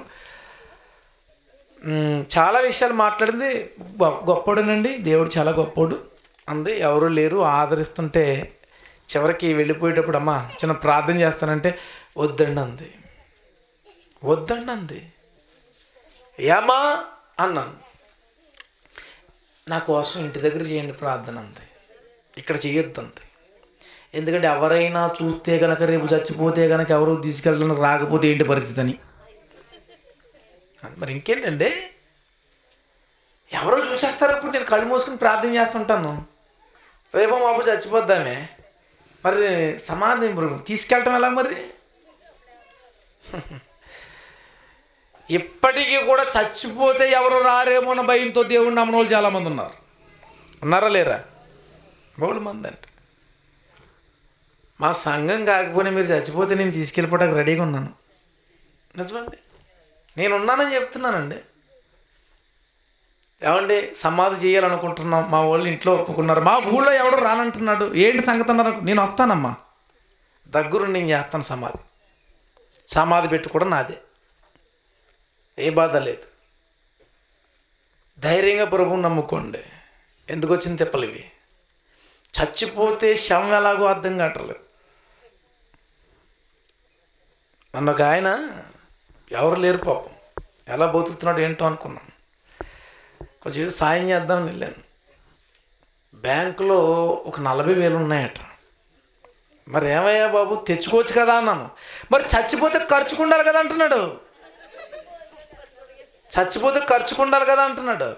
S1: మ్, చాలా విషయాలు మాట్లాడింది గొ- గొప్పోడునండి దేవుడు చాలా గొప్పోడు అంది ఎవరు లేరు ఆదరిస్తుంటే చివరికి వెళ్ళిపోయేటప్పుడు అమ్మా చిన్న ప్రార్థన చేస్తానంటే వద్దండి అంది వద్దండి అంది ఏమా అన్నాను నా కోసం ఇంటి దగ్గర చేయండి ప్రార్థన అంది ఇక్కడ చేయొద్దు అంది ఎందుకంటే ఎవరైనా చూస్తే కనుక రేపు చచ్చిపోతే కనుక ఎవరు తీసుకెళ్ళడానికి రాకపోతే ఏంటి పరిస్థితి అని మరి ఇంకేంటండి ఎవరో చూసేస్తారు ఇప్పుడు నేను కళ్ళు మూసుకుని ప్రార్థన చేస్తుంటాను రేపో మాపు చచ్చిపోద్దామే మరి సమాధి ఇప్పుడు తీసుకెళ్ళటం ఎలా మరి ఇప్పటికీ కూడా చచ్చిపోతే ఎవరు రారేమో అన్న భయంతో దేవుడిని నమ్మని వాళ్ళు చాలామంది ఉన్నారు ఉన్నారా లేరా బోడు మంది అంటే మా సంఘం కాకపోయినా మీరు చచ్చిపోతే నేను తీసుకెళ్ళిపోవడానికి రెడీగా ఉన్నాను నిజమండి నేను ఉన్నానని చెప్తున్నానండి ఏమండి సమాధి చేయాలనుకుంటున్నాం మా వాళ్ళు ఇంట్లో ఒప్పుకున్నారు మా ఊళ్ళో ఎవడో రానంటున్నాడు ఏంటి సంగతి అన్నారు నేను వస్తానమ్మా దగ్గరుండి నేను చేస్తాను సమాధి సమాధి పెట్టి కూడా నాదే ఏ బాధ లేదు ధైర్యంగా ప్రభువుని నమ్ముకోండి ఎందుకు వచ్చింది తిప్పలు ఇవి చచ్చిపోతే శవం ఎలాగో అర్థం కావట్లేదు నన్ను ఒక ఆయన ఎవరు లేరు పాపం ఎలా బతుకుతున్నాడు ఏంటో అనుకున్నాను కొంచెం ఏదో సాయం చేద్దామని వెళ్ళాను బ్యాంకులో ఒక నలభై వేలు ఉన్నాయట మరి ఏమయ్యా బాబు తెచ్చుకోవచ్చు కదా అన్నాను మరి చచ్చిపోతే ఖర్చుకు ఉండాలి కదా అంటున్నాడు చచ్చిపోతే ఖర్చుకు ఉండాలి కదా అంటున్నాడు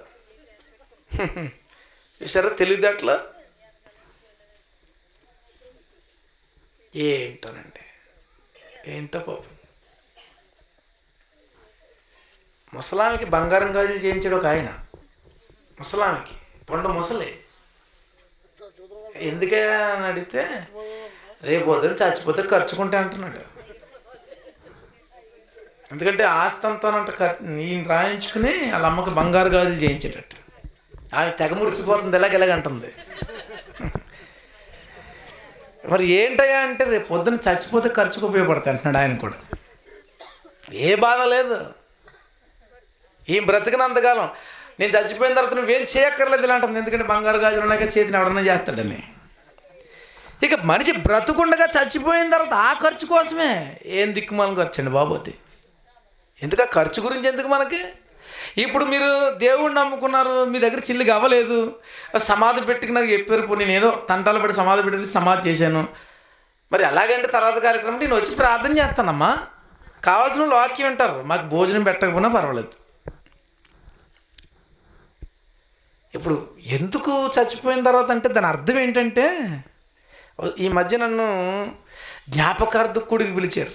S1: చూసారా తెలివితేటలు ఏంటోనండి ఏంటో పాపం ముసలామికి బంగారం గాజులు చేయించాడు ఒక ఆయన ముసలామికి పండు ముసలి ఎందుకే అని అడిగితే రేపు పొద్దున చచ్చిపోతే ఖర్చుకుంటే అంటున్నాడు ఎందుకంటే ఆస్తి అంతానంట ఖర్- ఈయన రాయించుకుని వాళ్ళ అమ్మకి బంగారు గాజులు చేయించేటట్టు ఆమె తెగ మురిసిపోతుంది ఎలాగ ఎలాగంటుంది మరి ఏంటయ్యా అంటే రేపు పొద్దున చచ్చిపోతే ఖర్చుకు ఉపయోగపడతాయి అంటున్నాడు ఆయన కూడా ఏ బాధ లేదు ఈ బ్రతికినంతకాలం నేను చచ్చిపోయిన తర్వాత నువ్వేం చేయక్కర్లేదు ఇలా అంటుంది ఎందుకంటే బంగారు గాజులు ఉన్నాక చేతిని ఎవడన్నా చేస్తాడని ఇక మనిషి బ్రతుకుండగా చచ్చిపోయిన తర్వాత ఆ ఖర్చు కోసమే ఏం దిక్కుమాలం ఖర్చు అండి బాబోతి ఎందుకు ఆ ఖర్చు గురించి ఎందుకు మనకి ఇప్పుడు మీరు దేవుణ్ణి నమ్ముకున్నారు మీ దగ్గర చిల్లిగా అవ్వలేదు సమాధి పెట్టుకు నాకు చెప్పారు ఇప్పుడు నేను ఏదో తంటాలు పెట్టి సమాధి పెట్టింది సమాధి చేశాను మరి అలాగంటే తర్వాత కార్యక్రమం నేను వచ్చి ప్రార్థన చేస్తానమ్మా కావాల్సిన వాళ్ళు వాక్యం వింటారు మాకు భోజనం పెట్టకపోయినా పర్వాలేదు ఇప్పుడు ఎందుకు చచ్చిపోయిన తర్వాత అంటే దాని అర్థం ఏంటంటే ఈ మధ్య నన్ను జ్ఞాపకార్థకుడికి పిలిచారు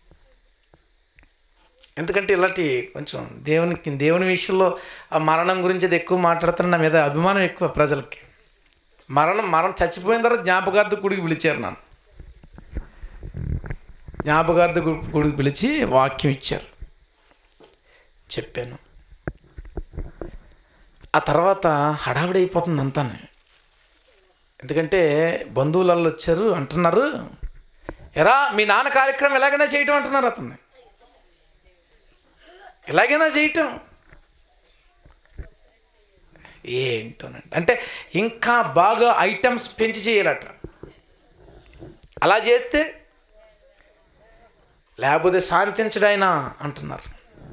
S1: ఎందుకంటే ఇలాంటి కొంచెం దేవునికి దేవుని విషయంలో ఆ మరణం గురించి అది ఎక్కువ మాట్లాడుతున్న నా మీద అభిమానం ఎక్కువ ప్రజలకి మరణం మరణం చచ్చిపోయిన తర్వాత జ్ఞాపకార్థకుడికి పిలిచారు నన్ను జ్ఞాపకార్థ గుడికి పిలిచి వాక్యం ఇచ్చారు చెప్పాను ఆ తర్వాత హడావిడి అయిపోతుంది అంతా ఎందుకంటే బంధువులలో వచ్చారు అంటున్నారు ఎరా మీ నాన్న కార్యక్రమం ఎలాగైనా చేయటం అంటున్నారు అతన్ని ఎలాగైనా చేయటం ఏంటోనండి అంటే ఇంకా బాగా ఐటమ్స్ పెంచి చేయాలట అలా చేస్తే లేకపోతే శాంతించడైనా అంటున్నారు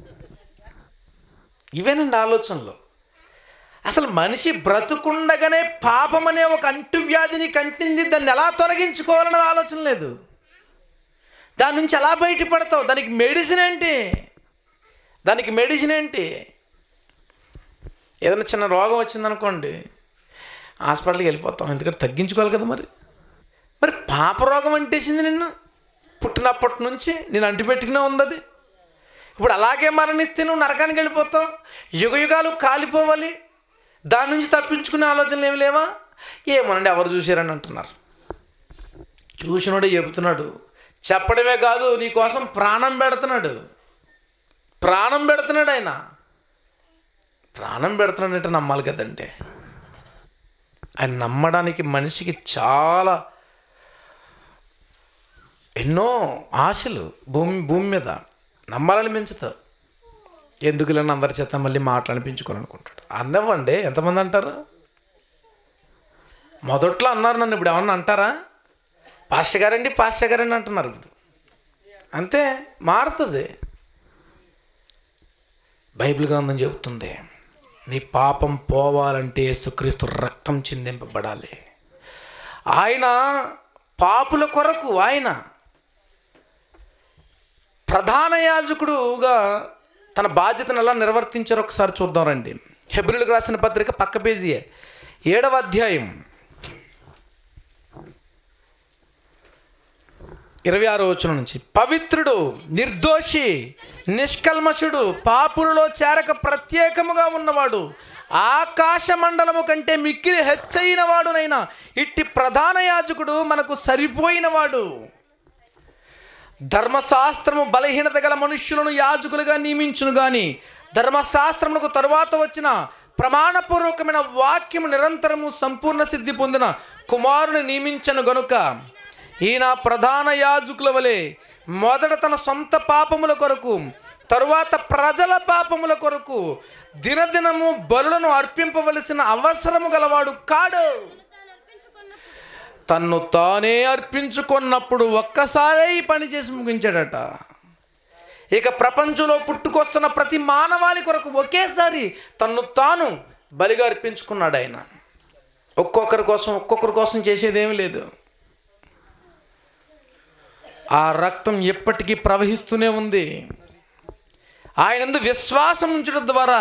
S1: ఇవేనండి ఆలోచనలు అసలు మనిషి బ్రతుకుండగానే పాపం అనే ఒక అంటువ్యాధిని కంటింది దాన్ని ఎలా తొలగించుకోవాలనే ఆలోచన లేదు దాని నుంచి ఎలా బయటపడతావు దానికి మెడిసిన్ ఏంటి దానికి మెడిసిన్ ఏంటి ఏదైనా చిన్న రోగం వచ్చిందనుకోండి హాస్పిటల్కి వెళ్ళిపోతాం ఎందుకంటే తగ్గించుకోవాలి కదా మరి మరి పాప రోగం అంటేసింది నిన్ను పుట్టినప్పటి నుంచి నేను అంటిపెట్టుకునే ఉంది అది ఇప్పుడు అలాగే మరణిస్తే నువ్వు నరకానికి వెళ్ళిపోతావు యుగ యుగాలు కాలిపోవాలి దాని నుంచి తప్పించుకునే ఆలోచనలు ఏమి లేవా ఏమోనండి ఎవరు చూశారని అంటున్నారు చూసినోడే చెబుతున్నాడు చెప్పడమే కాదు నీ కోసం ప్రాణం పెడుతున్నాడు ప్రాణం పెడుతున్నాడు ఆయన ప్రాణం పెడుతున్నాడంటే నమ్మాలి కదండి ఆయన నమ్మడానికి మనిషికి చాలా ఎన్నో ఆశలు భూమి భూమి మీద నమ్మాలని పెంచుతావు ఎందుకులేని అందరి చేత మళ్ళీ మాట్లాడిపించుకోవాలనుకుంటాడు అన్నవ్వండి ఎంతమంది అంటారు మొదట్లో అన్నారు నన్ను ఇప్పుడు ఏమన్నా అంటారా పాస్టర్ గారండి పాస్టర్ గారండి అంటున్నారు ఇప్పుడు అంతే మారుతుంది బైబిల్ గ్రంథం చెబుతుంది నీ పాపం పోవాలంటే యేసుక్రీస్తు రక్తం చిందింపబడాలి ఆయన పాపుల కొరకు ఆయన ప్రధాన యాజకుడుగా తన బాధ్యతను ఎలా నిర్వర్తించారో ఒకసారి చూద్దాం రండి హెబ్రిల్కి రాసిన పత్రిక పక్క పేజీయే ఏడవ అధ్యాయం ఇరవై ఆరో వచనం నుంచి పవిత్రుడు నిర్దోషి నిష్కల్మషుడు పాపులలో చేరక ప్రత్యేకముగా ఉన్నవాడు ఆకాశ మండలము కంటే మిక్కిలి హెచ్చైన వాడునైనా ఇట్టి ప్రధాన యాజకుడు మనకు సరిపోయినవాడు ధర్మశాస్త్రము బలహీనత గల మనుష్యులను యాజకులుగా నియమించును గాని ధర్మశాస్త్రములకు తరువాత వచ్చిన ప్రమాణపూర్వకమైన వాక్యము నిరంతరము సంపూర్ణ సిద్ధి పొందిన కుమారుని నియమించను గనుక ఈయన ప్రధాన యాజకుల వలె మొదట తన సొంత పాపముల కొరకు తరువాత ప్రజల పాపముల కొరకు దినదినము బలులను అర్పింపవలసిన అవసరము గలవాడు కాడు తన్ను తానే అర్పించుకున్నప్పుడు ఒక్కసారే ఈ పని చేసి ముగించాడట ఇక ప్రపంచంలో పుట్టుకొస్తున్న ప్రతి మానవాళి కొరకు ఒకేసారి తన్ను తాను బలిగా అర్పించుకున్నాడు ఆయన ఒక్కొక్కరి కోసం ఒక్కొక్కరి కోసం చేసేదేమీ లేదు ఆ రక్తం ఎప్పటికీ ప్రవహిస్తూనే ఉంది ఆయనందు విశ్వాసం ఉంచడం ద్వారా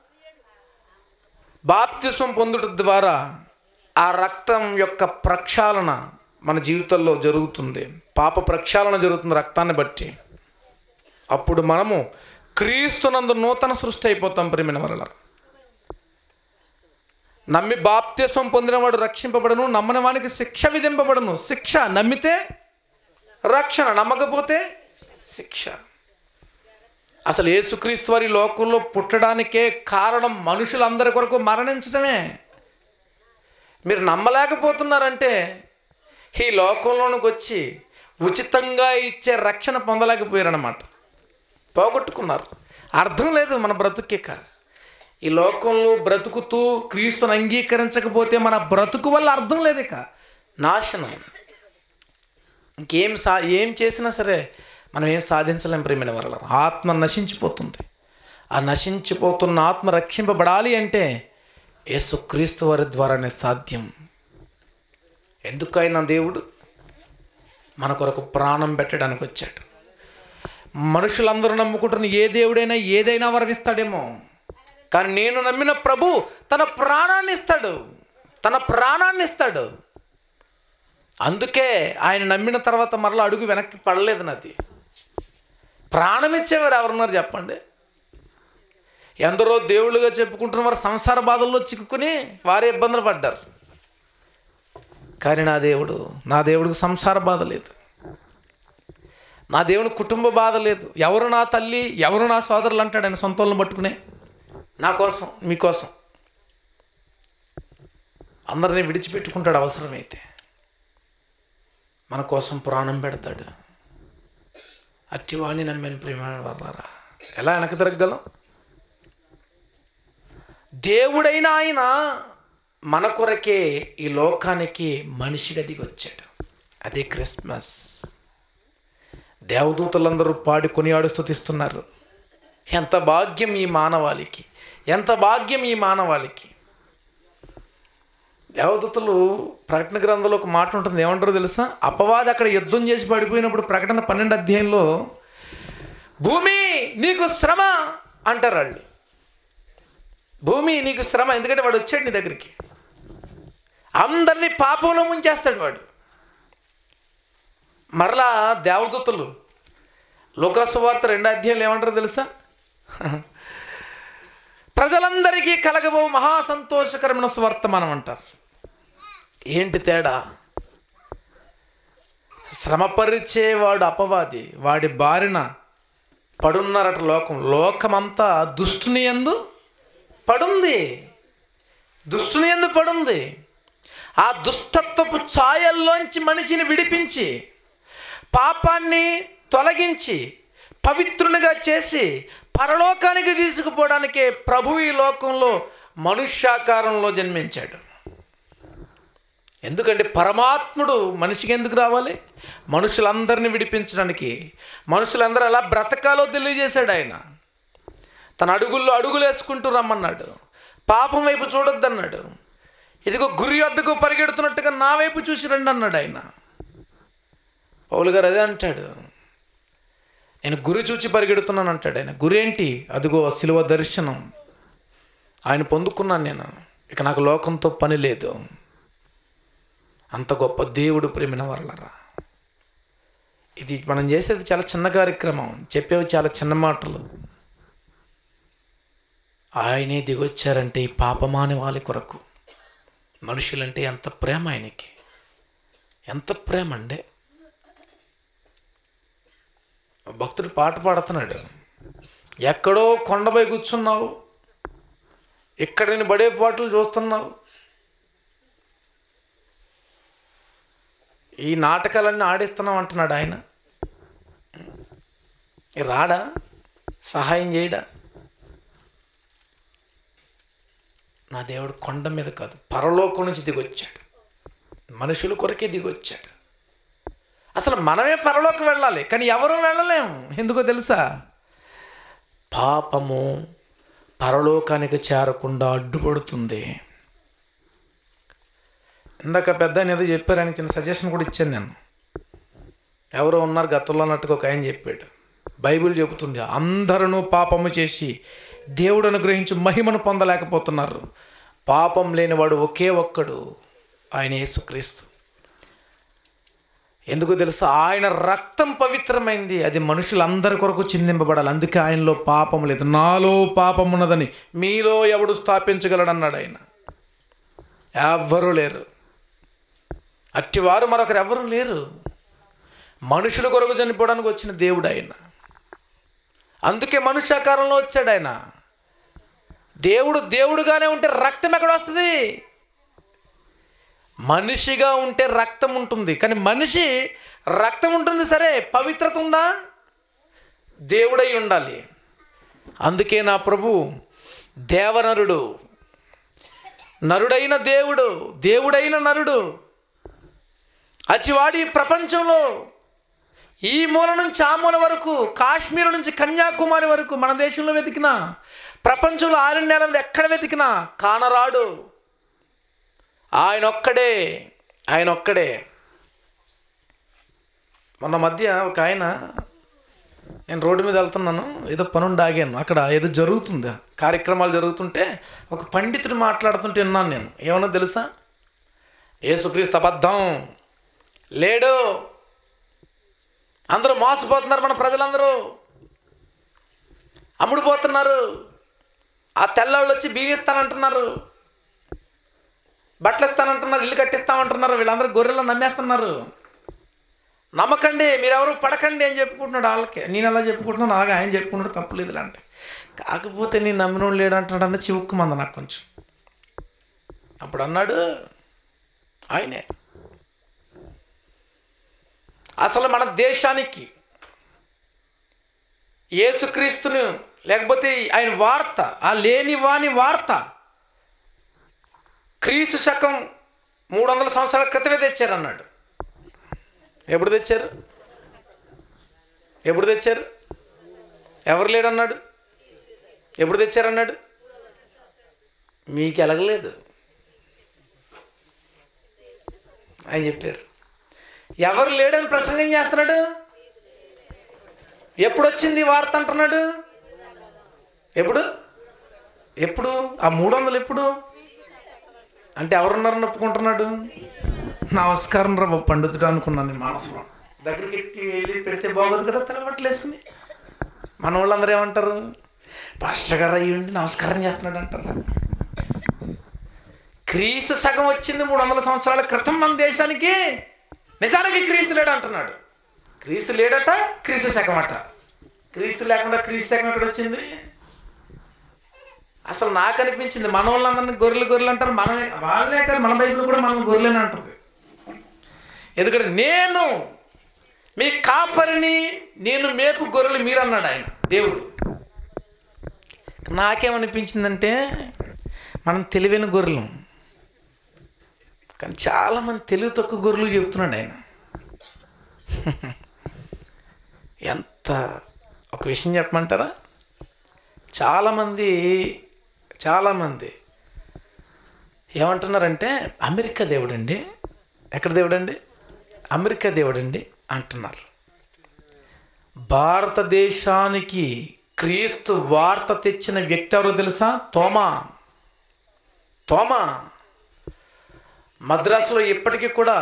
S1: బాప్తిస్వం పొందుట ద్వారా ఆ రక్తం యొక్క ప్రక్షాళన మన జీవితంలో జరుగుతుంది పాప ప్రక్షాళన జరుగుతుంది రక్తాన్ని బట్టి అప్పుడు మనము క్రీస్తునందు నూతన సృష్టి అయిపోతాం ప్రేమిన వల్ల నమ్మి బాప్తిస్వం పొందినవాడు రక్షింపబడను నమ్మని వానికి శిక్ష విధింపబడను శిక్ష నమ్మితే రక్షణ నమ్మకపోతే శిక్ష అసలు యేసుక్రీస్తు వారి లోకంలో పుట్టడానికే కారణం మనుషులందరి కొరకు మరణించడమే మీరు నమ్మలేకపోతున్నారంటే ఈ లోకంలోనికి వచ్చి ఉచితంగా ఇచ్చే రక్షణ పొందలేకపోయారన్నమాట పోగొట్టుకున్నారు అర్థం లేదు మన బ్రతుకిక ఈ లోకంలో బ్రతుకుతూ క్రీస్తుని అంగీకరించకపోతే మన బ్రతుకు వల్ల అర్థం లేదు ఇక నాశనం ఇంకేం సా ఏం చేసినా సరే మనం ఏం సాధించలేం ప్రేమైన వల్ల ఆత్మ నశించిపోతుంది ఆ నశించిపోతున్న ఆత్మ రక్షింపబడాలి అంటే యేసుక్రీస్తు వారి ద్వారానే సాధ్యం ఎందుకైనా దేవుడు మన కొరకు ప్రాణం పెట్టడానికి వచ్చాడు మనుషులందరూ నమ్ముకుంటున్న ఏ దేవుడైనా ఏదైనా వరవిస్తాడేమో కానీ నేను నమ్మిన ప్రభు తన ప్రాణాన్ని ఇస్తాడు తన ప్రాణాన్ని ఇస్తాడు అందుకే ఆయన నమ్మిన తర్వాత మరలా అడుగు వెనక్కి పడలేదు నాది ప్రాణం ఇచ్చేవారు ఎవరున్నారు చెప్పండి ఎందరో దేవుళ్ళుగా చెప్పుకుంటున్న వారు సంసార బాధల్లో చిక్కుకుని వారే ఇబ్బందులు పడ్డారు కానీ నా దేవుడు నా దేవుడికి సంసార బాధ లేదు నా దేవుని కుటుంబ బాధ లేదు ఎవరు నా తల్లి ఎవరు నా సోదరులు అంటాడు ఆయన సొంత వాళ్ళని పట్టుకునే నా కోసం మీకోసం అందరినీ విడిచిపెట్టుకుంటాడు అవసరమైతే మన కోసం ప్రాణం పెడతాడు అట్టివాణి నమ్మని ప్రేమ వర్లారా ఎలా వెనక్కి తిరగగలం దేవుడైన ఆయన మన కొరకే ఈ లోకానికి మనిషిగా దిగొచ్చాడు అదే క్రిస్మస్ దేవదూతలందరూ పాడి కొనియాడు స్తుతిస్తున్నారు ఎంత భాగ్యం ఈ మానవాళికి ఎంత భాగ్యం ఈ మానవాళికి దేవదూతలు ప్రకటన గ్రంథంలో ఒక మాట ఉంటుంది ఏమంటారో తెలుసా అపవాది అక్కడ యుద్ధం చేసి పడిపోయినప్పుడు ప్రకటన పన్నెండు అధ్యాయంలో భూమి నీకు శ్రమ అంటారు వాళ్ళు భూమి నీకు శ్రమ ఎందుకంటే వాడు వచ్చాడు నీ దగ్గరికి అందరినీ పాపంలో ముంచేస్తాడు వాడు మరలా దేవదూతలు లోకాసు వార్త రెండో అధ్యాయులు ఏమంటారో తెలుసా ప్రజలందరికీ కలగబో మహా సంతోషకరమైన స్వర్తమానం అంటారు ఏంటి తేడా శ్రమపరిచేవాడు అపవాది వాడి బారిన పడున్నారట లోకం లోకమంతా దుష్టుని ఎందు పడుంది దుష్టుని ఎందు పడుంది ఆ దుష్టత్వపు ఛాయల్లోంచి మనిషిని విడిపించి పాపాన్ని తొలగించి పవిత్రునిగా చేసి పరలోకానికి తీసుకుపోవడానికే ప్రభు ఈ లోకంలో మనుష్యాకారంలో జన్మించాడు ఎందుకంటే పరమాత్ముడు మనిషికి ఎందుకు రావాలి మనుషులందరినీ విడిపించడానికి మనుషులందరూ ఎలా బ్రతకాలో తెలియజేశాడు ఆయన తన అడుగుల్లో అడుగులు వేసుకుంటూ రమ్మన్నాడు పాపం వైపు చూడొద్దన్నాడు ఇదిగో గురి వద్దకు పరిగెడుతున్నట్టుగా నా వైపు చూసి రండి అన్నాడు ఆయన పౌలు గారు అదే అంటాడు నేను గురి చూచి పరిగెడుతున్నాను అంటాడు ఆయన గురి ఏంటి అదిగో శిలువ దర్శనం ఆయన పొందుకున్నాను నేను ఇక నాకు లోకంతో పని లేదు అంత గొప్ప దేవుడు ప్రేమిన వరలరా ఇది మనం చేసేది చాలా చిన్న కార్యక్రమం చెప్పేవి చాలా చిన్న మాటలు ఆయనే దిగొచ్చారంటే ఈ పాపమాని వాళ్ళ కొరకు మనుషులంటే ఎంత ప్రేమ ఆయనకి ఎంత ప్రేమ అండి భక్తుడు పాట పాడుతున్నాడు ఎక్కడో కొండపై కూర్చున్నావు ఇక్కడ నేను బడే పాటలు చూస్తున్నావు ఈ నాటకాలన్నీ ఆడిస్తున్నాం అంటున్నాడు ఆయన ఈ రాడా సహాయం చేయడా నా దేవుడు కొండ మీద కాదు పరలోకం నుంచి దిగొచ్చాడు మనుషుల కొరకే దిగొచ్చాడు అసలు మనమే పరలోకి వెళ్ళాలి కానీ ఎవరు వెళ్ళలేము ఎందుకో తెలుసా పాపము పరలోకానికి చేరకుండా అడ్డుపడుతుంది ఇందాక పెద్ద ఆయన ఏదో చెప్పారు ఆయన చిన్న సజెషన్ కూడా ఇచ్చాను నేను ఎవరో ఉన్నారు గతంలో అన్నట్టుగా ఒక ఆయన చెప్పాడు బైబిల్ చెబుతుంది అందరూ పాపము చేసి దేవుడు అనుగ్రహించి మహిమను పొందలేకపోతున్నారు పాపం లేనివాడు ఒకే ఒక్కడు ఆయన యేసుక్రీస్తు ఎందుకు తెలుసా ఆయన రక్తం పవిత్రమైంది అది మనుషులందరి కొరకు చిందింపబడాలి అందుకే ఆయనలో పాపం లేదు నాలో పాపం ఉన్నదని మీలో ఎవడు స్థాపించగలడన్నాడు ఆయన ఎవ్వరూ లేరు అట్టివారు మరొకరు ఎవరు లేరు మనుషుల కొరకు చనిపోవడానికి వచ్చిన దేవుడు ఆయన అందుకే మనుష్యాకారంలో వచ్చాడు ఆయన దేవుడు దేవుడుగానే ఉంటే రక్తం ఎక్కడ వస్తుంది మనిషిగా ఉంటే రక్తం ఉంటుంది కానీ మనిషి రక్తం ఉంటుంది సరే పవిత్రత ఉందా దేవుడై ఉండాలి అందుకే నా ప్రభు దేవనరుడు నరుడైన దేవుడు దేవుడైన నరుడు అచ్చివాడి ప్రపంచంలో ఈ మూల నుంచి ఆ మూల వరకు కాశ్మీర్ నుంచి కన్యాకుమారి వరకు మన దేశంలో వెతికినా ప్రపంచంలో ఆరు నెలల మీద ఎక్కడ వెతికినా కానరాడు ఆయన ఒక్కడే ఆయన ఒక్కడే మొన్న మధ్య ఒక ఆయన నేను రోడ్డు మీద వెళ్తున్నాను ఏదో పనుండి ఆగాను అక్కడ ఏదో జరుగుతుంది కార్యక్రమాలు జరుగుతుంటే ఒక పండితుడు మాట్లాడుతుంటే విన్నాను నేను ఏమన్నా తెలుసా ఏసుక్రీస్తు అబద్ధం లేడు అందరూ మోసపోతున్నారు మన ప్రజలందరూ అమ్ముడుపోతున్నారు ఆ తెల్లవాళ్ళు వచ్చి బియ్యం ఇస్తానంటున్నారు బట్టలు ఇస్తానంటున్నారు ఇల్లు కట్టిస్తామంటున్నారు వీళ్ళందరూ గొర్రెలు నమ్మేస్తున్నారు నమ్మకండి మీరెవరు పడకండి అని చెప్పుకుంటున్నాడు వాళ్ళకి నేను అలా చెప్పుకుంటున్నాను అలాగే ఆయన చెప్పుకుంటాడు తప్పులేదు అంటే కాకపోతే నేను నమ్మినోడు లేడు అంటున్నాడు అన్న చివుక్కు మంద నాకు కొంచెం అప్పుడు అన్నాడు ఆయనే అసలు మన దేశానికి యేసుక్రీస్తుని లేకపోతే ఆయన వార్త ఆ లేని వాని వార్త క్రీస్తు శకం మూడు వందల సంవత్సరాల క్రితమే తెచ్చారు అన్నాడు ఎప్పుడు తెచ్చారు ఎప్పుడు తెచ్చారు ఎవరు లేడన్నాడు ఎప్పుడు తెచ్చారన్నాడు మీకు ఎలగలేదు ఆయన చెప్పారు ఎవరు లేడని ప్రసంగం చేస్తున్నాడు ఎప్పుడు వచ్చింది ఈ వార్త అంటున్నాడు ఎప్పుడు ఎప్పుడు ఆ మూడు వందలు ఎప్పుడు అంటే ఎవరున్నారని ఒప్పుకుంటున్నాడు నమస్కారం రా బాబు పండితుడు అనుకున్నాను నేను మనసులో దగ్గరికి ఎక్కి వెళ్ళి పెడితే బాగోదు కదా తెల్లబట్టలు వేసుకుని మన వాళ్ళందరూ ఏమంటారు పాస్టర్ గారు అయ్యి ఉండి నమస్కారం చేస్తున్నాడు అంటారు క్రీస్తు సగం వచ్చింది మూడు వందల సంవత్సరాల క్రితం మన దేశానికి నిజానికి క్రీస్తు లేడు అంటున్నాడు క్రీస్తు లేడట క్రీస్తు శకం అట క్రీస్తు లేకుండా క్రీస్తు శకం ఎక్కడ వచ్చింది అసలు నాకు అనిపించింది మన వాళ్ళందరినీ గొర్రెలు గొర్రెలు అంటారు మనమే వాళ్ళే కాదు మన బైబిల్ కూడా మనం గొర్రెలని అంటుంది ఎందుకంటే నేను మీ కాపరిని నేను మేపు గొర్రెలు మీరు అన్నాడు ఆయన దేవుడు నాకేమనిపించిందంటే మనం తెలివైన గొర్రెలు కానీ చాలామంది తెలివి తక్కువ గొర్రెలు చెప్తున్నాడు ఆయన ఎంత ఒక విషయం చెప్పమంటారా చాలామంది చాలామంది ఏమంటున్నారంటే అమెరికా దేవుడండి ఎక్కడ దేవుడండి అమెరికా దేవుడండి అంటున్నారు భారతదేశానికి క్రీస్తు వార్త తెచ్చిన వ్యక్తి ఎవరో తెలుసా తోమా తోమా మద్రాసులో ఇప్పటికీ కూడా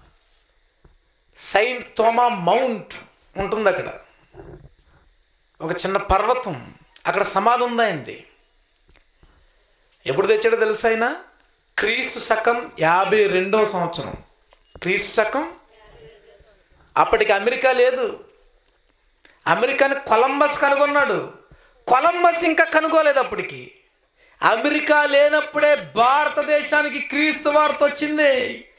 S1: సైంట్ తోమా మౌంట్ ఉంటుంది అక్కడ ఒక చిన్న పర్వతం అక్కడ సమాధి ఉంది ఆయనది ఎప్పుడు తెచ్చాడో తెలుసా ఆయన క్రీస్తు శకం యాభై రెండవ సంవత్సరం క్రీస్తు శకం అప్పటికి అమెరికా లేదు అమెరికాని కొలంబస్ కనుగొన్నాడు కొలంబస్ ఇంకా కనుగోలేదు అప్పటికి అమెరికా లేనప్పుడే భారతదేశానికి క్రీస్తు వార్త వచ్చింది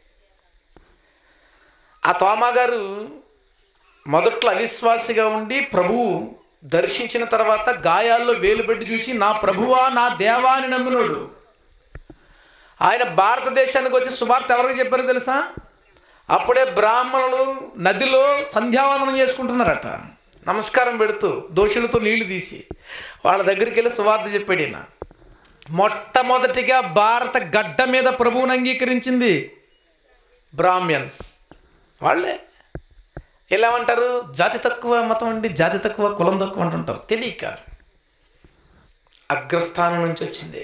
S1: ఆ తోమా గారు మొదట్లో అవిశ్వాసిగా ఉండి ప్రభువు దర్శించిన తర్వాత గాయాల్లో వేలు పెట్టి చూసి నా ప్రభువా నా దేవా అని నమ్మినోడు ఆయన భారతదేశానికి వచ్చి సువార్త ఎవరికి చెప్పారో తెలుసా అప్పుడే బ్రాహ్మణులు నదిలో సంధ్యావందనం చేసుకుంటున్నారట నమస్కారం పెడుతూ దోషులతో నీళ్లు తీసి వాళ్ళ దగ్గరికి వెళ్ళి సువార్త చెప్పాడు ఈయన మొట్టమొదటిగా భారత గడ్డ మీద ప్రభువుని అంగీకరించింది బ్రాహ్మణ్స్ వాళ్ళే ఎలా అంటారు జాతి తక్కువ మతం అండి జాతి తక్కువ కులం తక్కువ అంటుంటారు తెలియక అగ్రస్థానం నుంచి వచ్చింది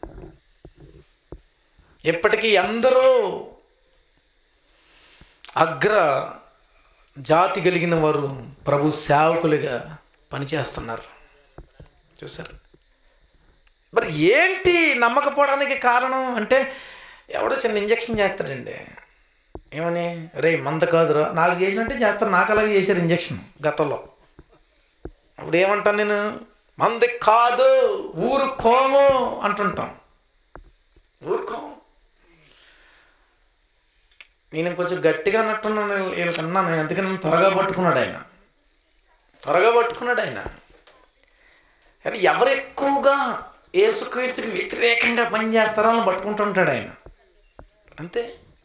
S1: ఎప్పటికీ అందరూ అగ్ర జాతి కలిగిన వారు ప్రభు సేవకులుగా పనిచేస్తున్నారు చూసారు మరి ఏంటి నమ్మకపోవడానికి కారణం అంటే ఎవడో చిన్న ఇంజక్షన్ చేస్తాడండి ఏమని రే మంద కాదురా నాకు చేసినట్టే చేస్తారు నాకు అలాగే చేశారు ఇంజక్షన్ గతంలో అప్పుడు ఏమంటాను నేను మంది కాదు ఊరు కోము అంటుంటాం ఊరుకోము నేను కొంచెం గట్టిగా అన్నట్టున్నాను వీళ్ళకి అన్నాను అందుకని నన్ను త్వరగా పట్టుకున్నాడు ఆయన త్వరగా పట్టుకున్నాడు ఆయన కానీ ఎవరు ఎక్కువగా యేసుక్రీస్తుకి వ్యతిరేకంగా పనిచేస్తారో అని పట్టుకుంటుంటాడు ఆయన అంతే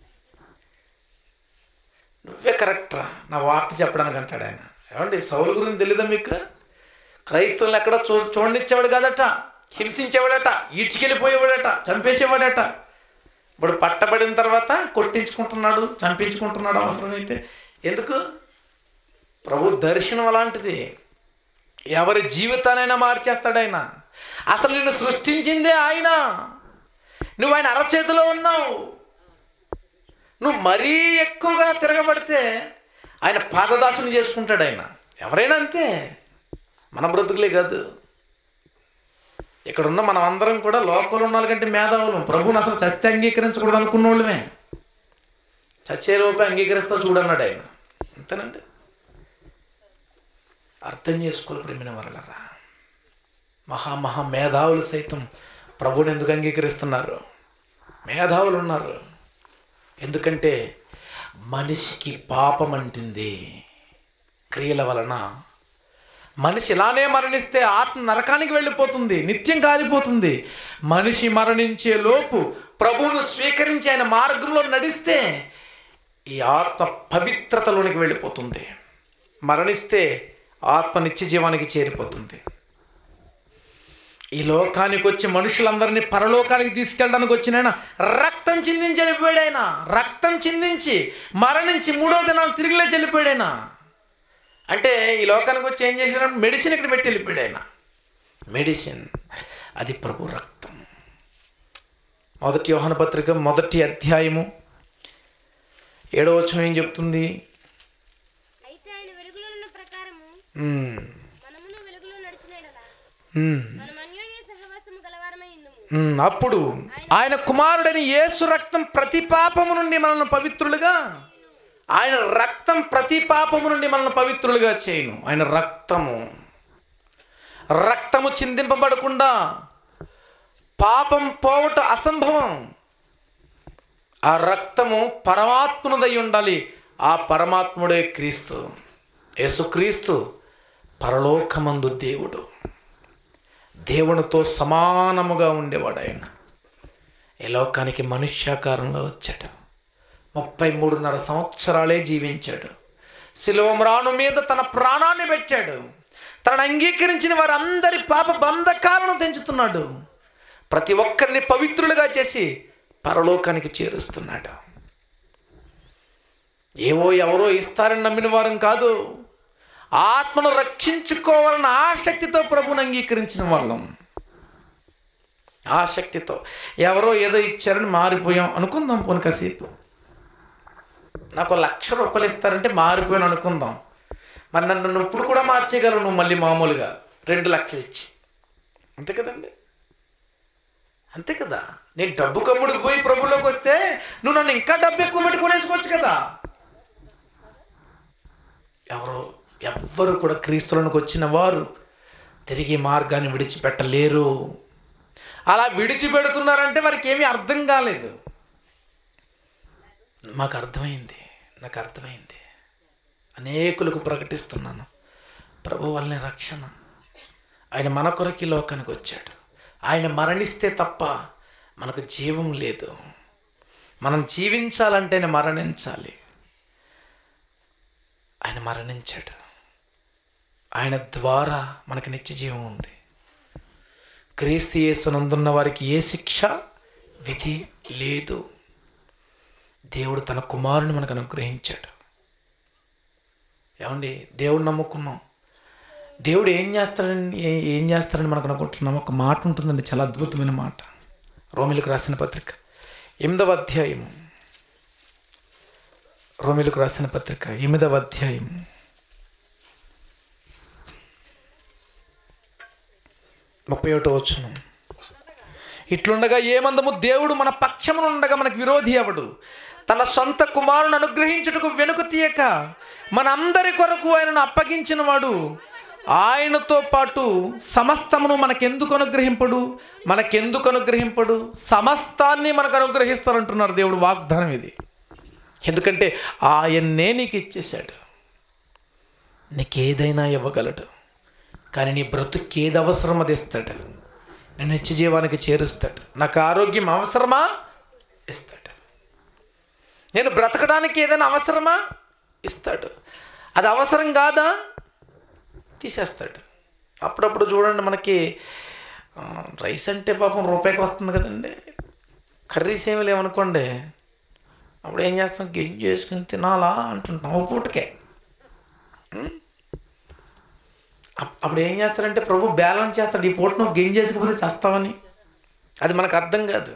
S1: నువ్వే కరెక్ట్రా నా వార్త చెప్పడానికి అంటాడు ఆయన ఏమండి సౌలు గురించి తెలీదా మీకు క్రైస్తవులు ఎక్కడ చూ చూడనిచ్చేవాడు కాదట హింసించేవాడట ఈడ్చుకెళ్ళిపోయేవాడట చంపేసేవాడట ఇప్పుడు పట్టబడిన తర్వాత కొట్టించుకుంటున్నాడు చంపించుకుంటున్నాడు అవసరమైతే ఎందుకు ప్రభు దర్శనం అలాంటిది ఎవరి జీవితానైనా మార్చేస్తాడు ఆయన అసలు నిన్ను సృష్టించిందే ఆయన నువ్వు ఆయన అరచేతిలో ఉన్నావు నువ్వు మరీ ఎక్కువగా తిరగబడితే ఆయన పాదదాసుని చేసుకుంటాడు ఆయన ఎవరైనా అంతే మన బ్రతుకులే కాదు ఇక్కడ ఉన్న మనం అందరం కూడా లోకంలో ఉన్న వాళ్ళకంటే మేధావులు ప్రభువుని అసలు చస్తే అంగీకరించకూడదు అనుకున్న వాళ్ళమే చచ్చేలోపే అంగీకరిస్తా చూడన్నాడు ఆయన అంతేనండి అర్థం చేసుకోవాలి ప్రేమిన వరలరా మహా మహా మేధావులు సైతం ప్రభుని ఎందుకు అంగీకరిస్తున్నారు మేధావులు ఉన్నారు ఎందుకంటే మనిషికి పాపం అంటింది క్రియల వలన మనిషి ఇలానే మరణిస్తే ఆత్మ నరకానికి వెళ్ళిపోతుంది నిత్యం కాలిపోతుంది మనిషి మరణించే లోపు ప్రభువును స్వీకరించి ఆయన మార్గంలో నడిస్తే ఈ ఆత్మ పవిత్రతలోనికి వెళ్ళిపోతుంది మరణిస్తే ఆత్మ నిత్య జీవానికి చేరిపోతుంది ఈ లోకానికి వచ్చి మనుషులందరినీ పరలోకానికి తీసుకెళ్ళడానికి వచ్చిన ఆయన రక్తం చిందించి వెళ్ళిపోయాడు ఆయన రక్తం చిందించి మరణించి మూడో దినాలు తిరిగి లేచి వెళ్ళిపోయాడు ఆయన అంటే ఈ లోకానికి వచ్చి ఏం చేశాడు మెడిసిన్ ఇక్కడ పెట్టి వెళ్ళిపోయాడు ఆయన మెడిసిన్ అది ప్రభు రక్తం మొదటి యోహన పత్రిక మొదటి అధ్యాయము ఏడో వచనం ఏం చెప్తుంది
S2: అయితే ఆయన వెలుగులో ఉన్న ప్రకారము
S1: మ్మ్.
S2: మనమును వెలుగులో నడిచినడలా
S1: మ్మ్.
S2: మనం అన్యోన్య సహవాసము గలవారమై ఉందుము
S1: మ్మ్. అప్పుడు ఆయన కుమారుడని యేసు రక్తం ప్రతి పాపము నుండి మనల్ని పవిత్రులుగా ఆయన రక్తం ప్రతి పాపము నుండి మనల్ని పవిత్రులుగా చేయను ఆయన రక్తము రక్తము చిందింపబడకుండా పాపం పోవట అసంభవం ఆ రక్తము పరమాత్మునదై ఉండాలి ఆ పరమాత్ముడే క్రీస్తు యేసుక్రీస్తు పరలోకమందు దేవుడు దేవునితో సమానముగా ఉండేవాడు ఆయన ఈ లోకానికి మనుష్యాకారంలో వచ్చాడు ముప్పై మూడున్నర సంవత్సరాలే జీవించాడు శిలువమ్రాను మీద తన ప్రాణాన్ని పెట్టాడు తనను అంగీకరించిన వారందరి పాప బంధకాలను తెంచుతున్నాడు ప్రతి ఒక్కరిని పవిత్రులుగా చేసి పరలోకానికి చేరుస్తున్నాడు ఏవో ఎవరో ఇస్తారని నమ్మిన వారం కాదు ఆత్మను రక్షించుకోవాలన్న ఆసక్తితో ప్రభుని అంగీకరించిన వాళ్ళం ఆసక్తితో ఎవరో ఏదో ఇచ్చారని మారిపోయాం అనుకుందాం పోను కాసేపు నాకు ఒక లక్ష రూపాయలు ఇస్తారంటే మారిపోయాను అనుకుందాం మరి నన్ను నువ్వు ఇప్పుడు కూడా మార్చేయగలవు నువ్వు మళ్ళీ మామూలుగా రెండు లక్షలు ఇచ్చి అంతే కదండి అంతే కదా నేను డబ్బు కమ్ముడికి పోయి ప్రభులోకి వస్తే నువ్వు నన్ను ఇంకా డబ్బు ఎక్కువ పెట్టుకునేసుకోవచ్చు కదా ఎవరు ఎవ్వరు కూడా క్రీస్తులకు వచ్చిన వారు తిరిగి మార్గాన్ని విడిచిపెట్టలేరు అలా విడిచిపెడుతున్నారంటే వారికి ఏమీ అర్థం కాలేదు మాకు అర్థమైంది నాకు అర్థమైంది అనేకులకు ప్రకటిస్తున్నాను ప్రభు వల్లనే రక్షణ ఆయన మన కొరకి ఈ లోకానికి వచ్చాడు ఆయన మరణిస్తే తప్ప మనకు జీవం లేదు మనం జీవించాలంటేనే మరణించాలి ఆయన మరణించాడు ఆయన ద్వారా మనకి నిత్య జీవం ఉంది క్రీస్తు యేసునందున్న వారికి ఏ శిక్ష విధి లేదు దేవుడు తన కుమారుని మనకు అనుగ్రహించాడు ఏమండి దేవుడు నమ్ముకున్నాం దేవుడు ఏం చేస్తాడని ఏ- ఏం చేస్తాడని మనకు అనుకుంటున్నాం ఒక మాట ఉంటుందండి చాలా అద్భుతమైన మాట రోమిలకు రాసిన పత్రిక ఎనిమిదవ అధ్యాయం రోమిలకు రాసిన పత్రిక ఎనిమిదవ అధ్యాయం ముప్పై ఒకటో వచ్చును ఇట్లుండగా ఏమందము దేవుడు మన పక్షమునుండగా మనకు విరోధి అవడు తన సొంత కుమారుని అనుగ్రహించుటకు వెనుక తీయక మనందరి కొరకు ఆయనను అప్పగించిన వాడు ఆయనతో పాటు సమస్తమును మనకెందుకు అనుగ్రహింపడు మనకెందుకు అనుగ్రహింపడు సమస్తాన్ని మనకు అనుగ్రహిస్తారంటున్నారు దేవుడు వాగ్దానం ఇది ఎందుకంటే ఆయన్నే నీకు ఇచ్చేశాడు నీకేదైనా ఇవ్వగలడు కానీ నీ బ్రతుకు ఏది అవసరం అది ఇస్తాడు నేను నిత్య జీవానికి చేరుస్తాడు నాకు ఆరోగ్యం అవసరమా ఇస్తాడు నేను బ్రతకడానికి ఏదైనా అవసరమా ఇస్తాడు అది అవసరం కాదా తీసేస్తాడు అప్పుడప్పుడు చూడండి మనకి ఆ, రైస్ అంటే పాపం రూపాయికి వస్తుంది కదండి కర్రీస్ ఏమి లేవనుకోండి అప్పుడు ఏం చేస్తాం గింజ చేసుకుని తినాలా అంటుంటాం ఓ పూటకే అప్- అప్పుడు ఏం చేస్తారంటే ప్రభు బ్యాలెన్స్ చేస్తాడు ఈ పూట నువ్వు గెయిన్ చేసుకపోతే చేస్తావని అది మనకు అర్థం కాదు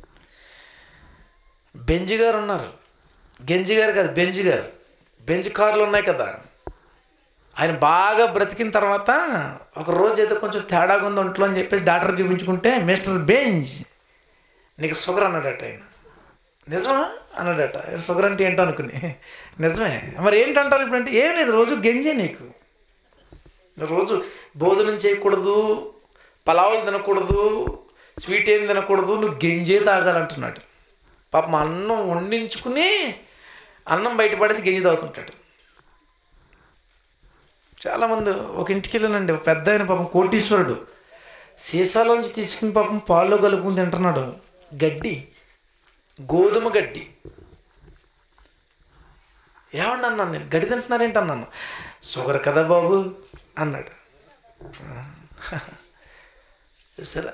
S1: బెంజి గారు ఉన్నారు గెంజి గారు కాదు బెంజి గారు బెంజ్ కార్లు ఉన్నాయి కదా ఆయన బాగా బ్రతికిన తర్వాత ఒక రోజు ఏదో కొంచెం తేడాగా ఉంది ఒంట్లో అని చెప్పేసి డాక్టర్ చూపించుకుంటే మిస్టర్ బెంజ్ నీకు షుగర్ అన్నాడట ఆయన నిజమా అన్నాడట షుగర్ అంటే ఏంటో అనుకుని నిజమే మరి ఏంటంటారు ఇప్పుడు అంటే ఏం లేదు రోజు గెంజే నీకు రోజు భోజనం చేయకూడదు పలావులు తినకూడదు స్వీట్ ఏం తినకూడదు నువ్వు గెంజే తాగాలంటున్నాడు పాపం అన్నం వండించుకుని అన్నం బయటపడేసి గెంజి తాగుతుంటాడు చాలామంది ఒక ఇంటికి వెళ్ళానండి ఒక పెద్ద ఆయన పాపం కోటీశ్వరుడు సీసాలోంచి తీసుకుని పాపం పాల్లో కలుపుకుని తింటున్నాడు గడ్డి గోధుమ గడ్డి ఏమన్నా అన్నాను నేను గడ్డి తింటున్నారేంటి అన్నాను షుగర్ కదా బాబు అన్నాడు చూసారా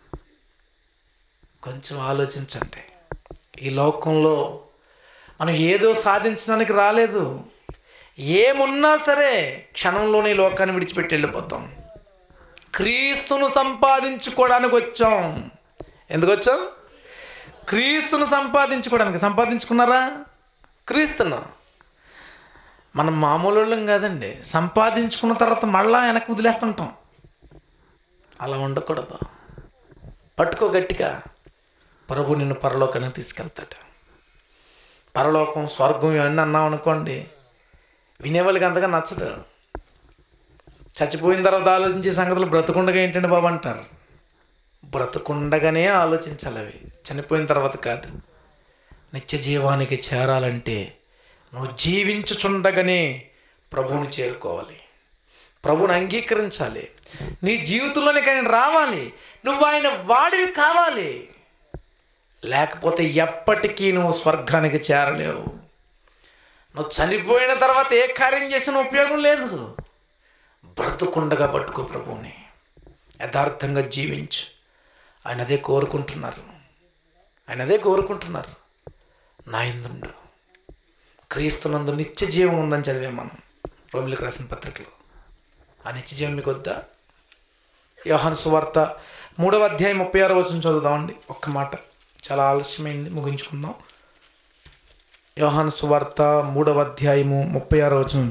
S1: కొంచెం ఆలోచించండి ఈ లోకంలో మనం ఏదో సాధించడానికి రాలేదు ఏమున్నా సరే క్షణంలోనే ఈ లోకాన్ని విడిచిపెట్టి వెళ్ళిపోతాం క్రీస్తును సంపాదించుకోవడానికి వచ్చాం ఎందుకు వచ్చాం క్రీస్తును సంపాదించుకోవడానికి సంపాదించుకున్నారా క్రీస్తును మనం మామూలు వాళ్ళం కాదండి సంపాదించుకున్న తర్వాత మళ్ళా వెనక్కి వదిలేస్తుంటాం అలా ఉండకూడదు పట్టుకో గట్టిగా ప్రభు నిన్ను పరలోకానికి తీసుకెళ్తాడు పరలోకం స్వర్గం ఇవన్నీ అన్నాం అనుకోండి వినేవాళ్ళకి అంతగా నచ్చదు చచ్చిపోయిన తర్వాత ఆలోచించే సంగతులు బ్రతకుండగా ఏంటండి బాబు అంటారు బ్రతకుండగానే ఆలోచించాలి అవి చనిపోయిన తర్వాత కాదు నిత్య జీవానికి చేరాలంటే నువ్వు జీవించుచుండగానే ప్రభువుని చేరుకోవాలి ప్రభువుని అంగీకరించాలి నీ జీవితంలోనికి ఆయన రావాలి నువ్వు ఆయన వాడివి కావాలి లేకపోతే ఎప్పటికీ నువ్వు స్వర్గానికి చేరలేవు నువ్వు చనిపోయిన తర్వాత ఏ కార్యం చేసిన ఉపయోగం లేదు బ్రతుకుండగా పట్టుకో ప్రభువుని యథార్థంగా జీవించు ఆయన అదే కోరుకుంటున్నారు ఆయన అదే కోరుకుంటున్నారు నా ఎందుండు క్రీస్తునందు నిత్య జీవం ఉందని చదివాం మనం రోమిలకు రాసిన పత్రికలో ఆ నిత్య జీవం మీకు వద్దా యోహాను సువార్త మూడవ అధ్యాయం ముప్పై ఆరో వచ్చిన చదువుదామండి ఒక్క మాట చాలా ఆలస్యమైంది ముగించుకుందాం యోహాను సువార్త మూడవ అధ్యాయము ముప్పై ఆరో వచనం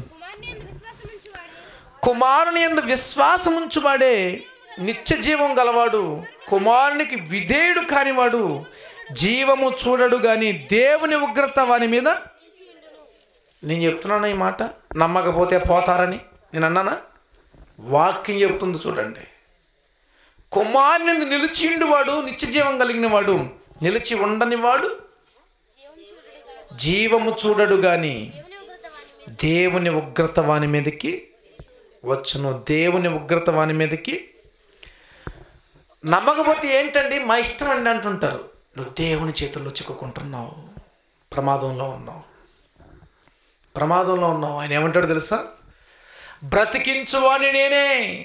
S2: కుమారుని యందు విశ్వాసం
S1: కుమారుని
S2: ఉంచువాడే
S1: ఎందు విశ్వాసముంచువాడే నిత్య జీవం గలవాడు కుమారునికి విధేయుడు కానివాడు జీవము చూడడు గాని దేవుని ఉగ్రత వాని మీద నేను చెప్తున్నాను ఈ మాట నమ్మకపోతే పోతారని నేను అన్నానా వాక్యం చెప్తుంది చూడండి కుమారుని ఎందు నిలిచిండు వాడు నిత్య జీవం కలిగిన వాడు నిలిచి ఉండని వాడు జీవము చూడడు గాని
S2: దేవుని ఉగ్రత వాని
S1: దేవుని ఉగ్రత వాని
S2: మీద
S1: మీదకి వచ్చును దేవుని ఉగ్రత వాని మీదకి నమ్మకపోతే ఏంటండి మా ఇష్టం అండి అంటుంటారు నువ్వు దేవుని చేతుల్లో చిక్కుకుంటున్నావు ప్రమాదంలో ఉన్నావు ప్రమాదంలో ఉన్నావు ఆయన ఏమంటాడు తెలుసా బ్రతికించువాని నేనే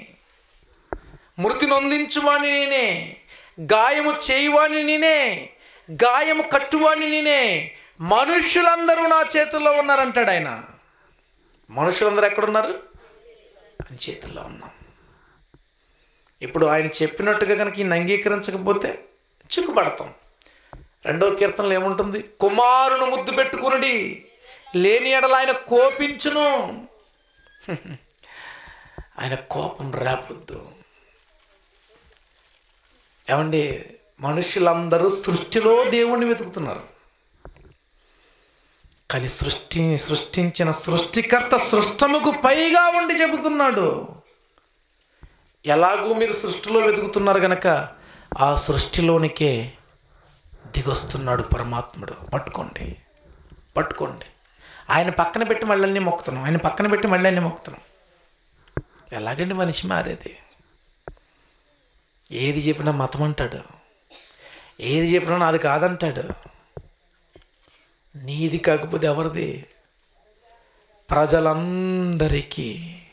S1: మృతి నొందించువాని నేనే గాయము చేయువాని నేనే గాయము కట్టువాని నేనే మనుషులందరూ నా చేతుల్లో ఉన్నారంటాడు ఆయన మనుషులందరూ ఎక్కడున్నారు ఆయన చేతుల్లో ఉన్నాం ఇప్పుడు ఆయన చెప్పినట్టుగా కనుక ఈయన అంగీకరించకపోతే చిక్కుపడతాం రెండో కీర్తనలో ఏముంటుంది కుమారును ముద్దు పెట్టుకునుడి లేని ఎడల ఆయన కోపించును ఆయన కోపం రాపొద్దు ఏమండి మనుషులందరూ సృష్టిలో దేవుణ్ణి వెతుకుతున్నారు కానీ సృష్టిని సృష్టించిన సృష్టికర్త సృష్టముకు పైగా ఉండి చెబుతున్నాడు ఎలాగూ మీరు సృష్టిలో వెతుకుతున్నారు గనక ఆ సృష్టిలోనికే దిగొస్తున్నాడు పరమాత్ముడు పట్టుకోండి పట్టుకోండి ఆయన పక్కన పెట్టి మళ్ళీ అన్నీ మొక్కుతున్నాం ఆయన పక్కన పెట్టి మళ్ళీ అన్నీ మొక్కుతున్నాం ఎలాగండి మనిషి మారేది ఏది చెప్పినా మతం అంటాడు ఏది చెప్పినా నాది కాదంటాడు నీది కాకపోతే ఎవరిది ప్రజలందరికీ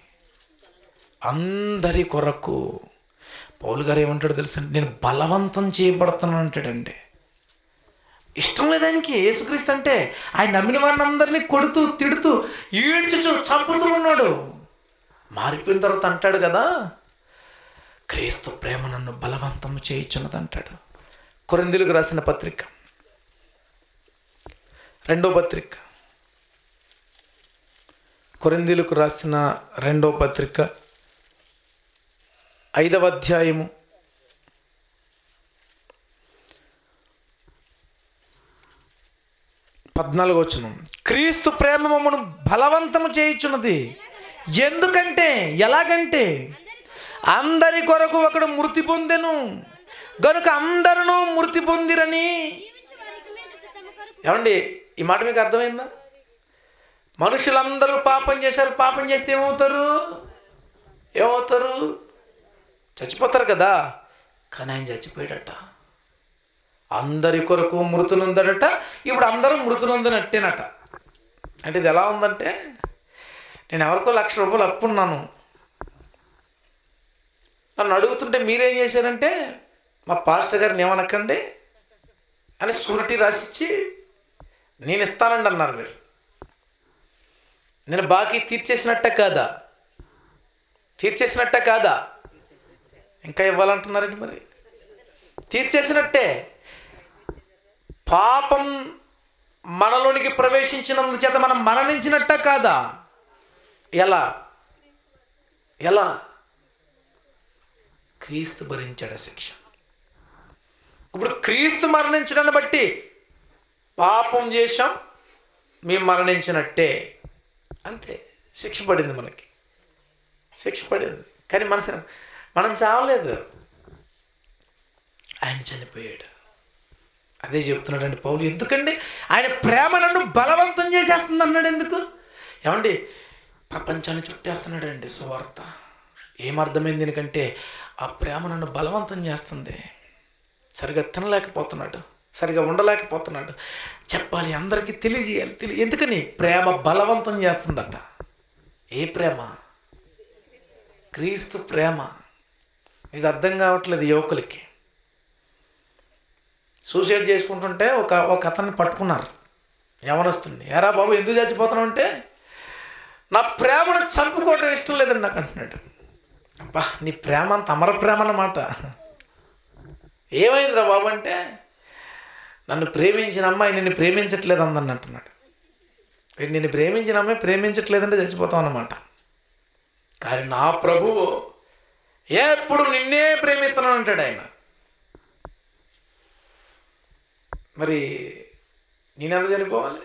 S1: అందరి కొరకు పౌలు గారు ఏమంటాడు తెలుసా నేను బలవంతం చేయబడుతున్నాను అంటాడండి ఇష్టం లేదానికి యేసుక్రీస్తు అంటే ఆయన నమ్మిన వారిని అందరినీ కొడుతూ తిడుతూ ఈడ్చుచు చంపుతూ ఉన్నాడు మారిపోయిన తర్వాత అంటాడు కదా క్రీస్తు ప్రేమ నన్ను బలవంతం చేయించున్నది అంటాడు కొరిందులకు రాసిన పత్రిక రెండో పత్రిక కొరిందీలకు రాసిన రెండో పత్రిక ఐదవ అధ్యాయము పద్నాలుగు వచ్చును క్రీస్తు ప్రేమ మమ్మను బలవంతము చేయించున్నది ఎందుకంటే ఎలాగంటే అందరి కొరకు ఒకడు మృతి పొందెను గనుక అందరూ మృతి పొందిరని
S2: జీవించు వారికి మీదట తమ కొరకు
S1: ఏమండి ఈ మాట మీకు అర్థమైందా మనుషులందరూ పాపం చేశారు పాపం చేస్తే ఏమవుతారు ఏమవుతారు చచ్చిపోతారు కదా కానీ ఆయన చచ్చిపోయాడట అందరి కొరకు మృతునుందడట ఇప్పుడు అందరూ మృతునుందనట్టేనట అంటే ఇది ఎలా ఉందంటే నేను ఎవరికో లక్ష రూపాయలు అప్పున్నాను నన్ను అడుగుతుంటే మీరేం చేశారంటే మా పాస్టర్ గారిని ఏమనకండి అని సూరిటీ రాసిచ్చి నేను ఇస్తానండి అన్నారు మీరు నేను బాకీ తీర్చేసినట్ట కాదా తీర్చేసినట్ట కాదా ఇంకా ఇవ్వాలంటున్నారండి మరి తీర్చేసినట్టే పాపం మనలోనికి ప్రవేశించినందు చేత మనం మరణించినట్ట కాదా ఎలా ఎలా క్రీస్తు భరించాడు ఆ శిక్ష ఇప్పుడు క్రీస్తు మరణించడాన్ని బట్టి పాపం చేశాం మేము మరణించినట్టే అంతే శిక్ష పడింది మనకి శిక్ష పడింది కానీ మన మనం చావలేదు ఆయన చనిపోయాడు అదే చెప్తున్నాడండి పౌలు ఎందుకండి ఆయన ప్రేమ నన్ను బలవంతం చేసేస్తుంది అన్నాడు ఎందుకు ఏమండి ప్రపంచాన్ని చుట్టేస్తున్నాడండి సువార్త ఏమర్థమైంది ఎందుకంటే ఆ ప్రేమ నన్ను బలవంతం చేస్తుంది సరిగా తినలేకపోతున్నాడు సరిగా ఉండలేకపోతున్నాడు చెప్పాలి అందరికీ తెలియజేయాలి తెలియ ఎందుకని ప్రేమ బలవంతం చేస్తుందట ఏ ప్రేమ క్రీస్తు ప్రేమ ఇది అర్థం కావట్లేదు యువకులకి సూసైడ్ చేసుకుంటుంటే ఒక ఒక అతన్ని పట్టుకున్నారు యవనస్తుంది ఎరా బాబు ఎందుకు చచ్చిపోతున్నావు అంటే నా ప్రేమను చంపుకోవడం ఇష్టం లేదని నాకు అంటున్నాడు అబ్బా నీ ప్రేమ అంత అమర ప్రేమ అన్నమాట ఏమైందిరా బాబు అంటే నన్ను ప్రేమించిన అమ్మాయి నిన్ను ప్రేమించట్లేదు అందని అంటున్నాడు వీడు నిన్ను ప్రేమించిన అమ్మాయి ప్రేమించట్లేదంటే చచ్చిపోతాం అన్నమాట కానీ నా ప్రభువు ఎప్పుడు నిన్నే ప్రేమిస్తున్నాను అంటాడు ఆయన మరి నేనెంత చనిపోవాలి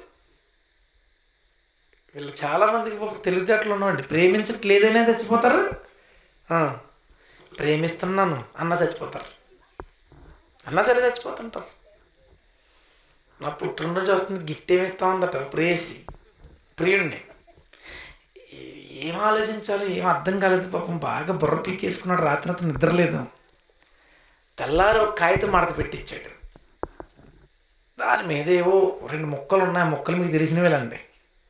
S1: వీళ్ళు చాలామందికి పాపం తెలివితేటలు ఉన్నామండి ప్రేమించట్లేదనే చచ్చిపోతారు ఆ, ప్రేమిస్తున్నాను అన్న చచ్చిపోతారు అన్నా సరే చచ్చిపోతుంటారు నా పుట్టినరోజు వస్తుంది గిఫ్ట్ ఏమి ఇస్తామందట ప్రేసి ప్రియుణ్ణి ఏ- ఏం ఆలోచించాలి ఏం అర్థం కాలేదు పాపం బాగా బుర్ర పీకేసుకున్నాడు రాత్రి అంతా నిద్రలేదు తెల్లారి ఒక కాగితం మడత పెట్టించాడు దాని మీద ఏవో రెండు మొక్కలు ఉన్నాయి ఆ మొక్కలు మీకు తెలిసినవేలండి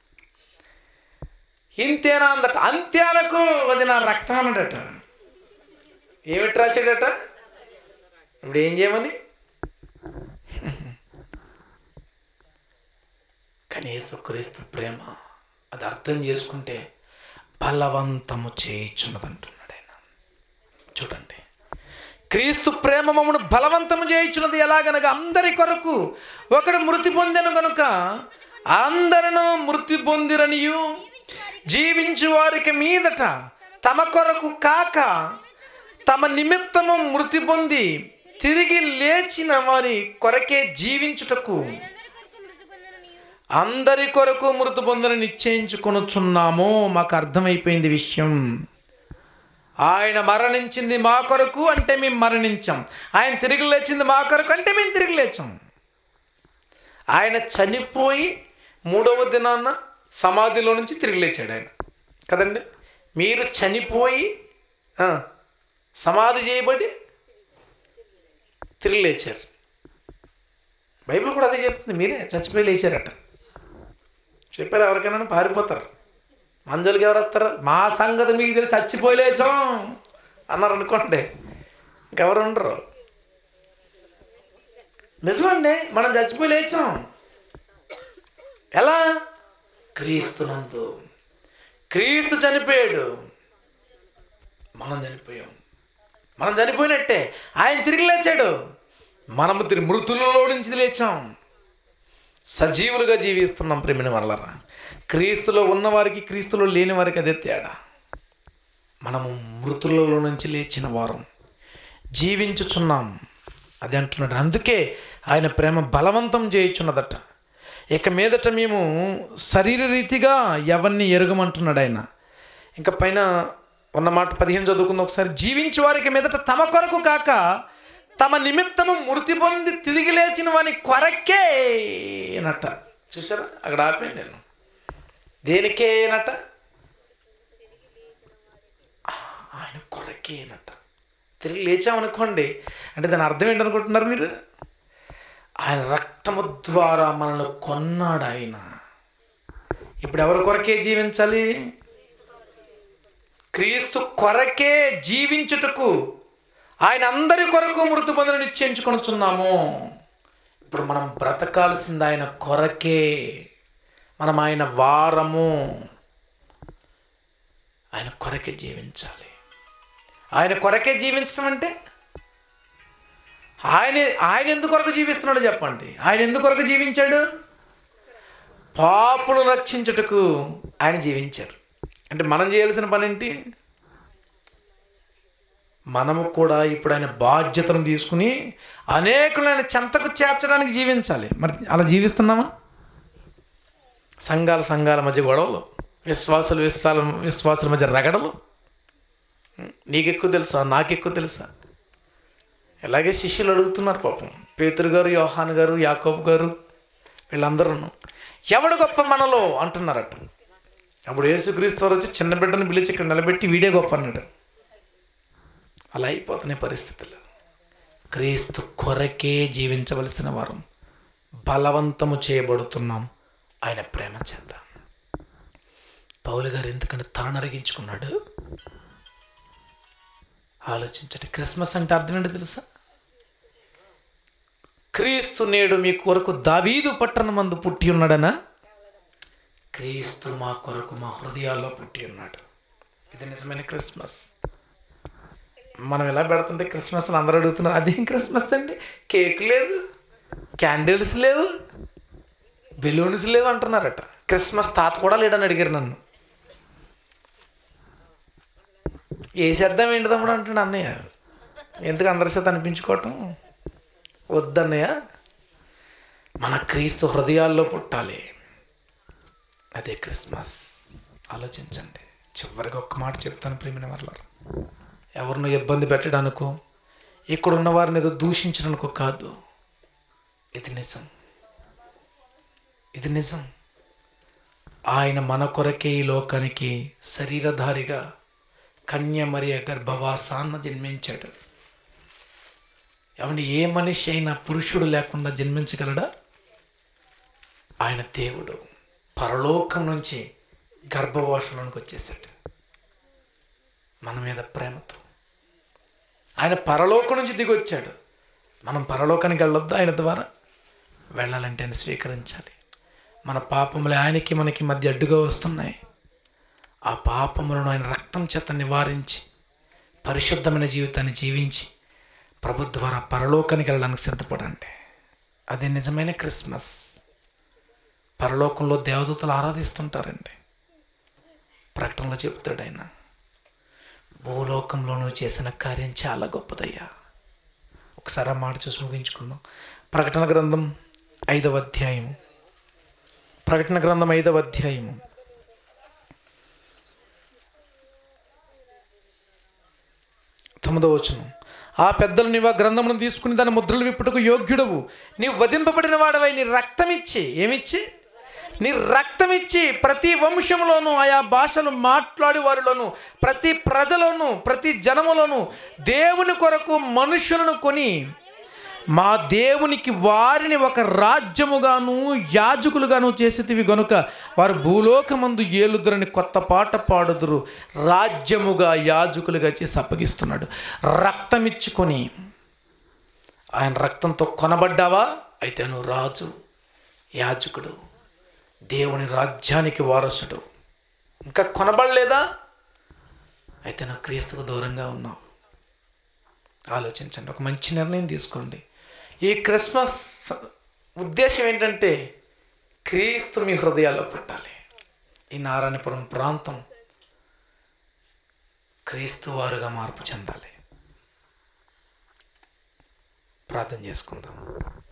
S1: ఇంతేనా అందట అంత్యాలకు అది నా రక్తం అన్నాడట ఏమిటి రాశాడట ఇప్పుడు ఏం చేయమని కానీ యేసుక్రీస్తు ప్రేమ అది అర్థం చేసుకుంటే బలవంతము చేయించున్నది అంటున్నాడు ఆయన చూడండి క్రీస్తు ప్రేమ మమ్మను బలవంతము చేయించున్నది ఎలాగనగా అందరి కొరకు ఒకడు మృతి పొందెను గనుక అందరూ మృతి పొందిరనియు జీవించు వారికి మీదట తమ కొరకు కాక తమ నిమిత్తము మృతి పొంది తిరిగి లేచిన వారి కొరకే జీవించుటకు
S2: అందరి కొరకు మృతి పొందననియు
S1: అందరి కొరకు మృతి పొందని నిశ్చయించుకొనుచున్నాము మాకు అర్థమైపోయింది విషయం ఆయన మరణించింది మా కొరకు అంటే మేము మరణించాం ఆయన తిరిగి లేచింది మా కొరకు అంటే మేము తిరిగి లేచాం ఆయన చనిపోయి మూడవ దినాన సమాధిలో నుంచి తిరిగి లేచాడు ఆయన కదండి మీరు చనిపోయి ఆ, సమాధి చేయబడి తిరిగి లేచారు బైబిల్ కూడా అదే చెప్తుంది మీరే చచ్చిపోయి లేచారట చెప్పారు ఎవరికైనా పారిపోతారు మంజులకి ఎవరు వస్తారు మా సంగతి మీకు తెలిసి చచ్చిపోయి లేచాం అన్నారు అనుకోండి ఇంకెవరు ఉండరు నిజమండి మనం చచ్చిపోయి లేచాం ఎలా క్రీస్తునందు క్రీస్తు చనిపోయాడు మనం చనిపోయాం మనం చనిపోయినట్టే ఆయన తిరిగి లేచాడు మనము తిరిగి మృతులలో నుంచి లేచాం సజీవులుగా జీవిస్తున్నాం ప్రేమిని వల్లరా క్రీస్తులో ఉన్నవారికి క్రీస్తులో లేని వారికి అదే తేడా మనము మృతులలో నుంచి లేచిన వారం జీవించుచున్నాం అది అంటున్నాడు అందుకే ఆయన ప్రేమ బలవంతం చేయుచున్నదట ఇక మీదట మేము శరీర రీతిగా ఎవరిని ఎరుగమంటున్నాడు ఆయన ఇంకా పైన ఉన్న మాట పదిహేను చదువుకుంది ఒకసారి జీవించు వారికి మీదట తమ కొరకు కాక తమ నిమిత్తము మృతి పొంది తిరిగి లేచిన వాని కొరకే నట చూసారా అక్కడ ఆపాను నేను దేనికేనట ఆయన కొరకేనట తిరిగి లేచామనుకోండి అంటే దాని అర్థం ఏంటనుకుంటున్నారు మీరు ఆయన రక్తము ద్వారా మనల్ని కొన్నాడు ఆయన ఇప్పుడు ఎవరి కొరకే జీవించాలి క్రీస్తు కొరకే జీవించుటకు ఆయన అందరి కొరకు మృతి పొందని నిశ్చయించుకొనుచున్నాము ఇప్పుడు మనం బ్రతకాల్సింది ఆయన కొరకే మనం ఆయన వారము ఆయన కొరకే జీవించాలి ఆయన కొరకే జీవించడం అంటే ఆయన ఆయన ఎందుకు కొరకు జీవిస్తున్నాడు చెప్పండి ఆయన ఎందుకు కొరకు జీవించాడు పాపులు రక్షించుటకు ఆయన జీవించారు అంటే మనం చేయాల్సిన పని ఏంటి మనము కూడా ఇప్పుడు ఆయన బాధ్యతను తీసుకుని అనేకులను చెంతకు చేర్చడానికి జీవించాలి మరి అలా జీవిస్తున్నామా సంఘాల సంఘాల మధ్య గొడవలు విశ్వాసులు విశ్వాల విశ్వాసుల మధ్య రగడలు నీకు ఎక్కువ తెలుసా నాకు ఎక్కువ తెలుసా ఇలాగే శిష్యులు అడుగుతున్నారు పాపం పేతురు గారు యోహాన్ గారు యాకోబు గారు వీళ్ళందరూ ఎవడు గొప్ప మనలో అంటున్నారట అప్పుడు యేసుక్రీస్తు వారు వచ్చి చిన్న బిడ్డను పిలిచి ఇక్కడ నిలబెట్టి వీడే గొప్ప అన్నాడు అలా అయిపోతున్నాయి పరిస్థితులు క్రీస్తు కొరకే జీవించవలసిన వారం బలవంతము చేయబడుతున్నాం ఆయన ప్రేమ చేత పౌలు గారు ఎందుకంటే తల నరిగించుకున్నాడు ఆలోచించండి క్రిస్మస్ అంటే అర్థం ఏంటో తెలుసా క్రీస్తు నేడు మీ కొరకు దావీదు పట్టణ మందు పుట్టి ఉన్నాడనా క్రీస్తు మా కొరకు మా హృదయాల్లో పుట్టి ఉన్నాడు ఇది నిజమైన క్రిస్మస్ మనం ఎలా పెడుతుంటే క్రిస్మస్లో అందరూ అడుగుతున్నారు అదేం క్రిస్మస్ అండి కేక్ లేదు క్యాండిల్స్ లేవు బెలూన్స్ లేవు అంటున్నారట క్రిస్మస్ తాత కూడా లేడని అడిగారు నన్ను ఏ శబ్దం ఏంటి తమ్ముడు అంటున్నాడు అన్నయ్య ఎందుకు అందరి చేత అనిపించుకోవటం వద్దన్నయ్య మన క్రీస్తు హృదయాల్లో పుట్టాలి అదే క్రిస్మస్ ఆలోచించండి చివరిగా ఒక్క మాట చెప్తాను ప్రేమిన వాళ్ళ ఎవరినో ఇబ్బంది పెట్టడానికో ఇక్కడ ఉన్న వారిని ఏదో దూషించడానికో కాదు ఇది నిజం ఇది నిజం ఆయన మన కొరకే ఈ లోకానికి శరీరధారిగా కన్య మరియ గర్భవాసాన్న జన్మించాడు ఏమండి ఏ మనిషి అయినా పురుషుడు లేకుండా జన్మించగలడా ఆయన దేవుడు పరలోకం నుంచి గర్భవాసంలోనికి వచ్చేసాడు మన మీద ప్రేమతో ఆయన పరలోకం నుంచి దిగి వచ్చాడు మనం పరలోకానికి వెళ్ళొద్దు ఆయన ద్వారా వెళ్ళాలంటే ఆయన స్వీకరించాలి మన పాపములు ఆయనకి మనకి మధ్య అడ్డుగా వస్తున్నాయి ఆ పాపములను ఆయన రక్తం చేత నివారించి పరిశుద్ధమైన జీవితాన్ని జీవించి ప్రభు ద్వారా పరలోకానికి వెళ్ళడానికి సిద్ధపడండి అది నిజమైన క్రిస్మస్ పరలోకంలో దేవదూతలు ఆరాధిస్తుంటారండి ప్రకటనలో చెబుతాడు ఆయన భూలోకంలో నువ్వు చేసిన కార్యం చాలా గొప్పదయ్యా ఒకసారి ఆ మాట చూసి ముగించుకుందాం ప్రకటన గ్రంథం ఐదవ అధ్యాయం ప్రకటన గ్రంథం ఐదవ అధ్యాయము తొమ్మిదవ వచనం ఆ పెద్దలు నీవు ఆ గ్రంథమును తీసుకుని దాని ముద్రలు విప్పుటకు యోగ్యుడవు నీవు వధింపబడిన వాడవై నీ రక్తమిచ్చి ఏమిచ్చి నీ రక్తమిచ్చి ప్రతి వంశంలోను ఆయా భాషలు మాట్లాడే వారిలోను ప్రతి ప్రజలోను ప్రతి జనములోను దేవుని కొరకు మనుషులను కొని మా దేవునికి వారిని ఒక రాజ్యముగాను యాజకులుగాను చేసేటివి గనుక వారు భూలోకమందు ఏలుదురని కొత్త పాట పాడుదురు రాజ్యముగా యాజకులుగా చేసి అప్పగిస్తున్నాడు రక్తమిచ్చుకొని ఆయన రక్తంతో కొనబడ్డావా అయితే నువ్వు రాజు యాజకుడు దేవుని రాజ్యానికి వారసుడు ఇంకా కొనబడలేదా అయితే నువ్వు క్రీస్తుకు దూరంగా ఉన్నావు ఆలోచించండి ఒక మంచి నిర్ణయం తీసుకోండి ఈ క్రిస్మస్ ఉద్దేశం ఏంటంటే క్రీస్తు మీ హృదయాల్లో పుట్టాలి ఈ నారాయణపురం ప్రాంతం క్రీస్తు వారుగా మార్పు చెందాలి ప్రార్థన చేసుకుందాం